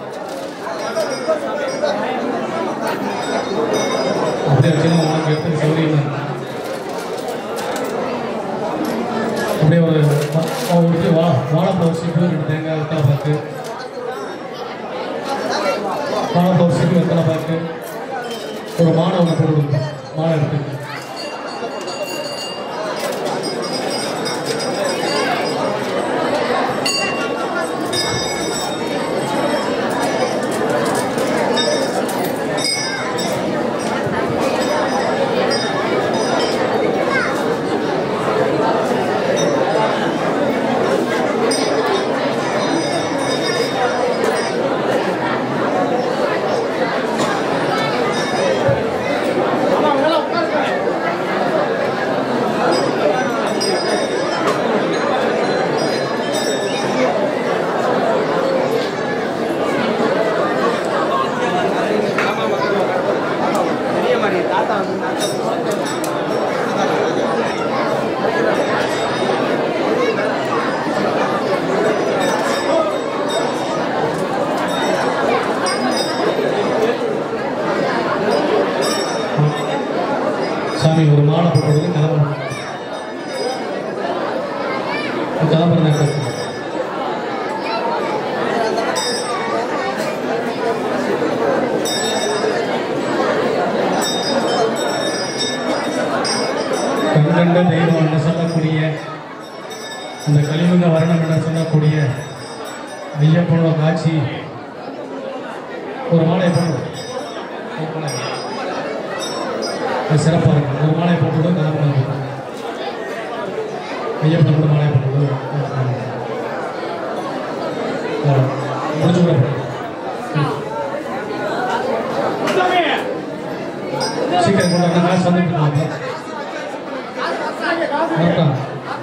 அப்படியே வச்சுன்னா உனக்கு எடுத்து சௌகரியமா இருக்கும். அப்படியே ஒரு வா- ஒரு வா வாழைப்பழம் வச்சுட்டு ரெண்டு தேங்காய் வெத்தலை பாக்கு வாழைப்பழம் வச்சுட்டு வெத்தலை பாக்கு ஒரு மாலை ஒன்று போட்டு கொடுங்க மாலை எடுத்து பெரிய மாதிரி தாத்தா வந்து சாமி ஒரு மாலை போட்டு கிளம்புறோம் கிளம்புற நேரத்தில் கண்கண்ட தெய்வம் என்று சொல்லக்கூடிய அந்த கலியுக வர்ணம் என சொல்லக்கூடிய ஐயப்பனோட காட்சி ஒரு மாலை போடு ஒரு மாலை. அது சிறப்பாக இருக்கும் ஒரு மாலை போட்டு கிளம்புறது ஐயப்பன் கூட மாலை போட்டு முடிச்சு கூட சீக்கிரம் கொண்டு வந்தா காசு வந்துட்டு இருக்காங்க வரட்டும்.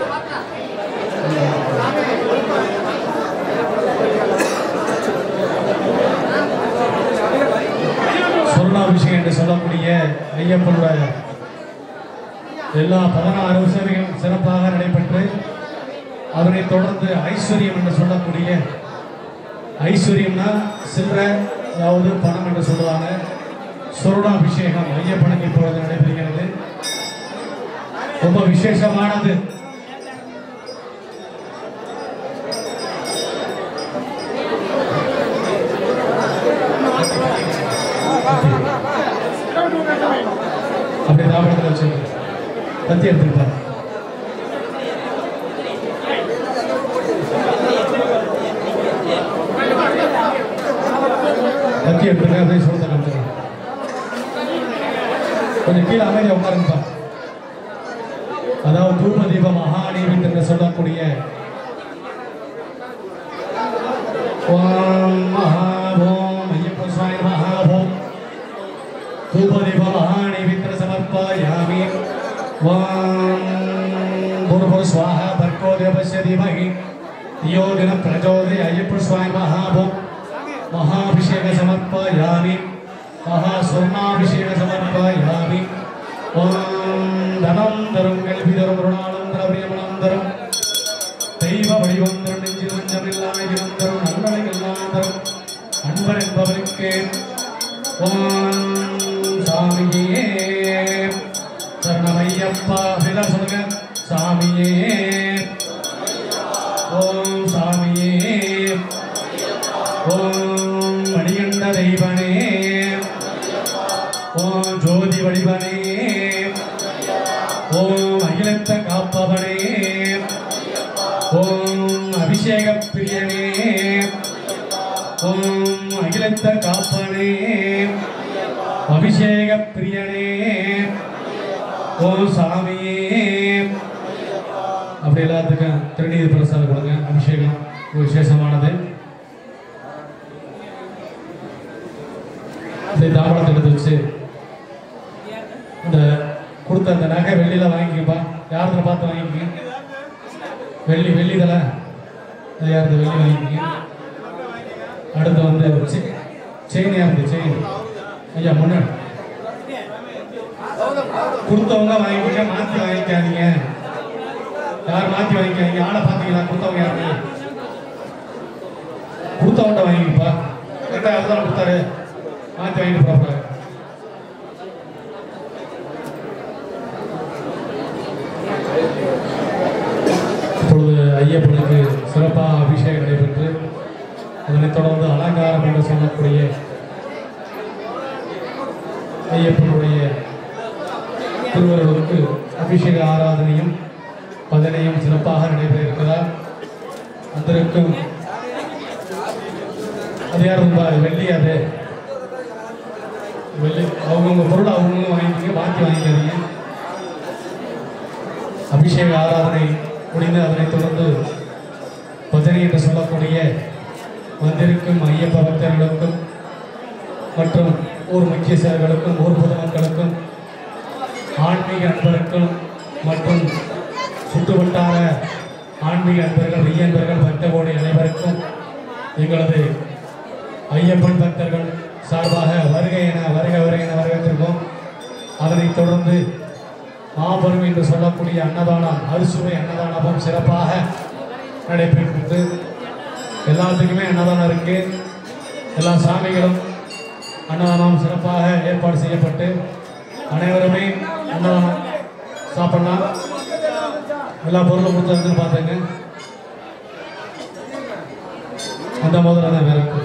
சொர்ணாபிஷேகம் என்று சொல்லக்கூடிய ஐயப்பனுடைய எல்லா பதினாறு விஷயங்களும் சிறப்பாக நடைபெற்று அதனைத் தொடர்ந்து ஐஸ்வர்யம் என்று சொல்லக்கூடிய ஐஸ்வர்யம்னா சில்லறை அதாவது பணம் என்று சொல்லுவாங்க சொர்ணாபிஷேகம் ஐயப்பனுக்கு இப்பொழுது நடைபெறுகிறது ரொம்ப விசேஷமானது அப்படியே தாமரத்தில் வச்சு கத்தி எடுத்துருப்பார் கத்தி எடுத்துருங்க அப்படியே சோத்த காமிச்சிருங்க கொஞ்சம் கீழே அமைதியாக உட்காருங்கப்பா அதாவது தூப தீப மகாநீர் என்று சொல்லக்கூடிய ஓம் மகாவோம் ஐயப்ப சுவாமி மகாவோம் தூப தீப மகாநீர் சமர்ப்பயாமி ஓம் பூர்வ ஸ்வாஹா பர்கோ தேவஸ்ய தீமஹி धियो दिन प्रचोदय अय्यप्प स्वामी महाभो महाभिषेक समर्पयामि महास्वर्णाभिषेक समर्पयामि ॐ धनं धरं कल्पितरं ऋणानं द्रव्यमणं धरं தெய்வ வடிவம் தரும் நெஞ்சில் வஞ்சமில்லாய் தினம் தரும் நன்மலைக்கெல்லாம் தரும் அன்பர் என்பவருக்கு ஓம் சாமியே ஐயப்பா அப்படிலாம் சொல்லுங்க சாமியே ஓம் சாமியே ஓம் மணிகண்ட தெய்வனே ஓம் ஜோதி வடிவனே ஓம் அகிலத்த காப்பவனே ஓம் அபிஷேக பிரியனே ஓம் அகிலத்த காப்பனே அபிஷேக பிரியனே ஓம் சாமியே அப்படி எல்லாத்துக்கும் திருநீர் பிரசாதம் கொடுங்க அபிஷேகம் ஒரு விசேஷமானது இந்த தாம்பழத்தை எடுத்து வச்சு இந்த கொடுத்த அந்த நகை வெள்ளியில வாங்கிக்கப்பா யாரத்துல பார்த்து வாங்கிக்கங்க வெள்ளி வெள்ளி தலை அது யாரது வெள்ளி வாங்கிக்கங்க அடுத்து வந்து செயின் யாருது செயின் ஐயா முன்னாடி கொடுத்தவங்க வாங்கிக்கங்க மாத்தி வாங்கிக்காதீங்க யார் மாத்தி வாங்கிக்காதீங்க ஆளை பார்த்தீங்களா கொடுத்தவங்க யாரு கொடுத்தவன்ட்ட வாங்கிக்கப்பா கரெக்டாக அதுதான் கொடுத்தாரு மாத்தி வாங்கிட்டு போறாங்க இப்பொழுது ஐயப்பனுக்கு சிறப்பாக அபிஷேகம் நடைபெற்று அதனைத் தொடர்ந்து அலங்காரம் என்று சொல்லக்கூடிய ஐயப்பனுடைய திருவருளுக்கு அபிஷேக ஆராதனையும் பதனையும் சிறப்பாக நடைபெற இருக்கிறார் வந்திருக்கும் அது யார் ரொம்ப வெள்ளி அது வெள்ளி அவங்கவுங்க பொருள் அவங்கவுங்க வாங்கிக்கங்க மாற்றி வாங்கிக்காதீங்க அபிஷேக ஆராதனை முடிந்து அதனைத் தொடர்ந்து பஜனை என்று சொல்லக்கூடிய வந்திருக்கும் ஐயப்ப பக்தர்களுக்கும் மற்றும் ஊர் முக்கியஸ்தர்களுக்கும் ஊர் பொதுமக்களுக்கும் ஆன்மீக அன்பர்களுக்கும் மற்றும் சுற்றுவட்டார ஆன்மீக அன்பர்கள் மெய்யன்பர்கள் பக்த கோடி அனைவருக்கும் எங்களது ஐயப்பன் பக்தர்கள் சார்பாக வருகை என வருக வருகை என வரவேற்றிருக்கோம் அதனைத் தொடர்ந்து மாபெரும் என்று சொல்லக்கூடிய அன்னதானம் அறுசுவை அன்னதானமும் சிறப்பாக நடைபெற்றது எல்லாத்துக்குமே அன்னதானம் இருக்கு எல்லா சாமிகளும் அன்னதானம் சிறப்பாக ஏற்பாடு செய்யப்பட்டு அனைவருமே அன்னதானம் சாப்பிடலாம் எல்லா பொருளும் கொடுத்து பார்த்துங்க அந்த முதல்ல தான் வேற இருக்கு.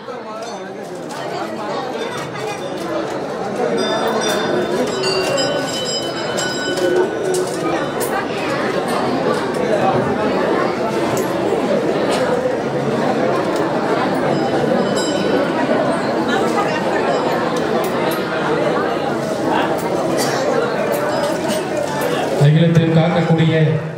அகிலத்தில் காக்கக்கூடிய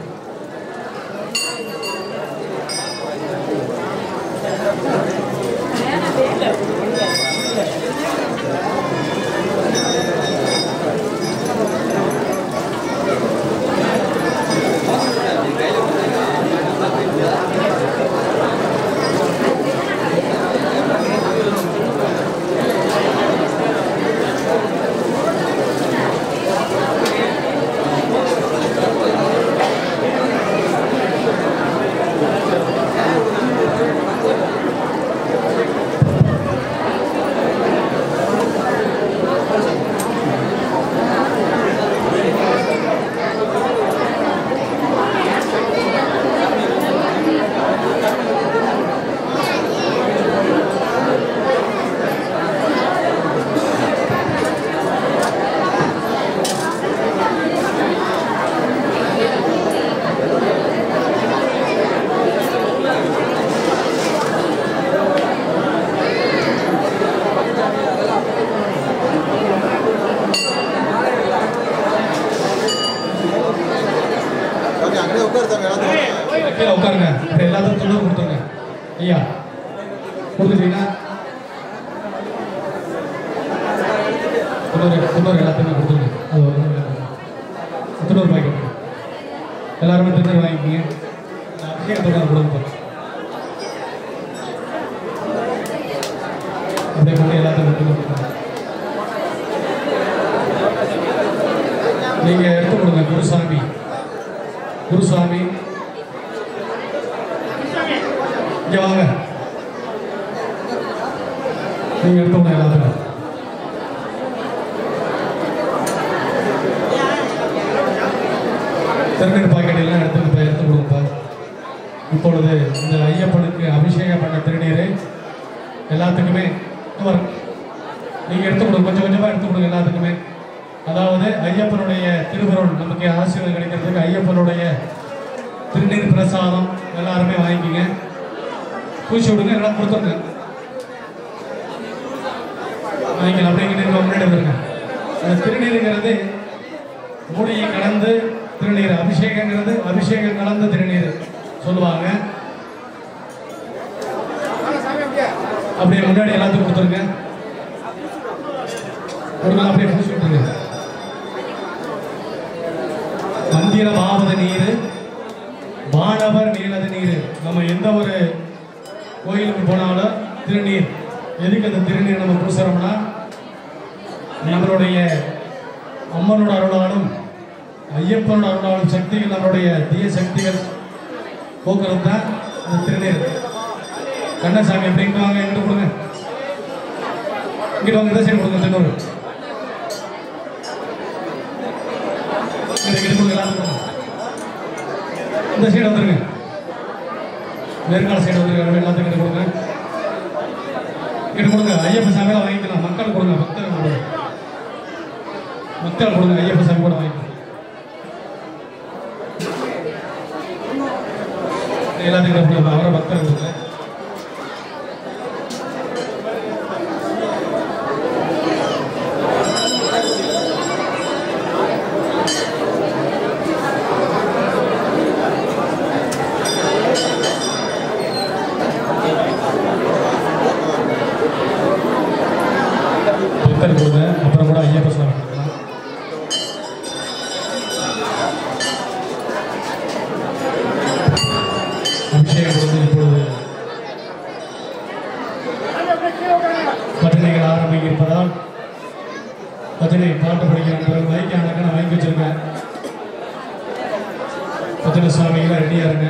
ஓகே அங்கேயே உட்காரு தம்பி எல்லாத்தையும் கீழே உட்காருங்க அப்புறம் எல்லாத்துக்கும் தொண்ணூறு கொடுத்துருங்க ஐயா கொடுத்துட்டீங்கன்னா தொண்ணூறு தொண்ணூறு எல்லாத்தையுமே கொடுத்துருங்க அது ஒரு தொண்ணூறு பாக்கெட் எல்லாருமே தொண்ணூறு வாங்கிக்கிங்க அபிஷேகத்தோட கொடுங்க அப்படியே பண்ணி எல்லாத்தையும் கொடுத்துருங்க நீங்க எடுத்து கொடுங்க குருசாமி குருசாமி இங்க வாங்க நீங்க எடுத்தவங்க எல்லாத்துக்கும் இப்பொழுது இந்த ஐயப்பனுக்கு அபிஷேகம் பண்ண திருநீரை எல்லாத்துக்குமே இங்க பாருங்க. நீங்க எடுத்து கொடுங்க கொஞ்சம் கொஞ்சமா எடுத்து கொடுங்க எல்லாத்துக்குமே அதாவது ஐயப்பனுடைய திருவருள் நமக்கு ஆசீர்வாதம் கிடைக்கிறதுக்கு ஐயப்பனுடைய திருநீர் பிரசாதம் எல்லாருமே வாங்கிக்கங்க பூச்சி விடுங்க எல்லாம் கொடுத்துருங்க வாங்கிக்கலாம் அப்படியே இங்க நின்று முன்னாடி வந்துருங்க அந்த திருநீருங்கிறது மூடியை கலந்து திருநீர் அபிஷேகங்கிறது அபிஷேகம் கலந்த திருநீர் சொல்லுவாங்க அப்படியே முன்னாடி எல்லாத்துக்கும் கொடுத்துருங்க கொடுங்க அப்படியே பூசி விட்டுருங்க மந்திரமாவது நீர் வானவர் நீலது நீர் நம்ம எந்த ஒரு கோயிலுக்கு போனாலும் திருநீர் எதுக்கு அந்த திருநீர் நம்ம பூசுறோம்னா நம்மளுடைய அம்மனோட அருளாலும் ஐயப்பனோட அருளாலும் சக்திகள் நம்மளுடைய தீய சக்திகள் போக்குறது தான் அந்த திருநீர் கண்ணசாமி எப்படி இங்க வாங்க எங்கிட்ட கொடுங்க இங்கிட்ட வாங்க இந்த சைடு கொடுங்க திருநூறு இங்கிட்ட இங்கிட்ட கொடுங்க எல்லாத்துக்கும் கொடுங்க. இந்த சைடு வந்துருங்க நேர்கால சைடு வந்துருங்க எல்லாத்துக்கும் இங்கிட்ட கொடுங்க இங்கிட்ட கொடுங்க ஐயப்ப சாமியெல்லாம் வாங்கிக்கலாம் மக்கள் கொடுங்க பக்தர்கள் கொடுங்க மக்கள் கொடுங்க ஐயப்ப சாமி கூட வாங்கிக்கலாம் எல்லாத்துக்கும் கொடுங்க அவரை பக்தர் கொடுங்க பக்தர் கொடுங்க அப்புறம் கூட ஐயப்ப சாமி கொடுக்கலாம் அபிஷேகம் வந்து இப்பொழுது பத்திரிகைகள் ஆரம்பிக்க இருப்பதால் பத்திரிகை பாட்டு படிக்கிற மைக்கு அணக்க நான் வாங்கி வச்சிருக்கேன் பத்திர சுவாமிகளை ரெடியா இருங்க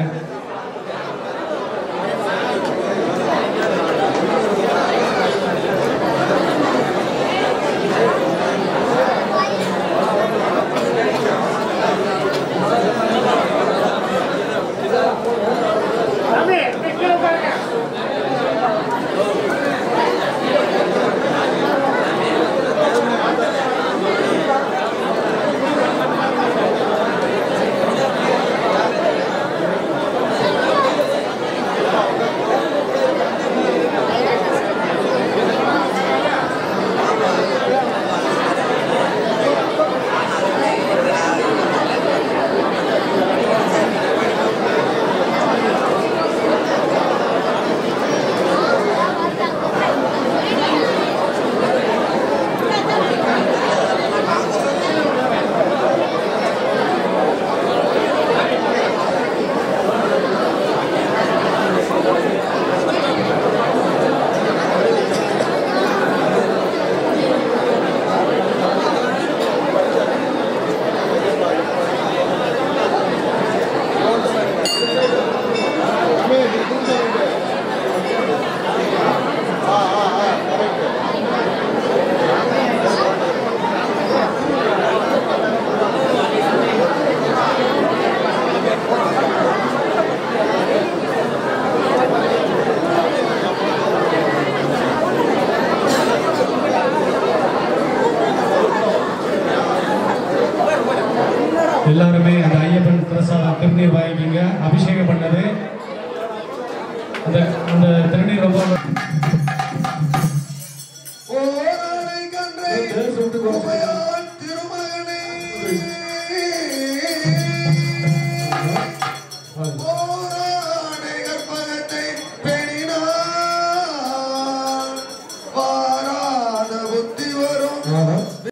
எல்லாருமே அந்த ஐயப்பன் பிரசாதம் திருநீர் வாங்கிக்கிங்க அபிஷேகம் பண்ணது அந்த அந்த திருநீர் ரொம்ப ஓரானை கண்டை உமையாள் திருமகனே ஓ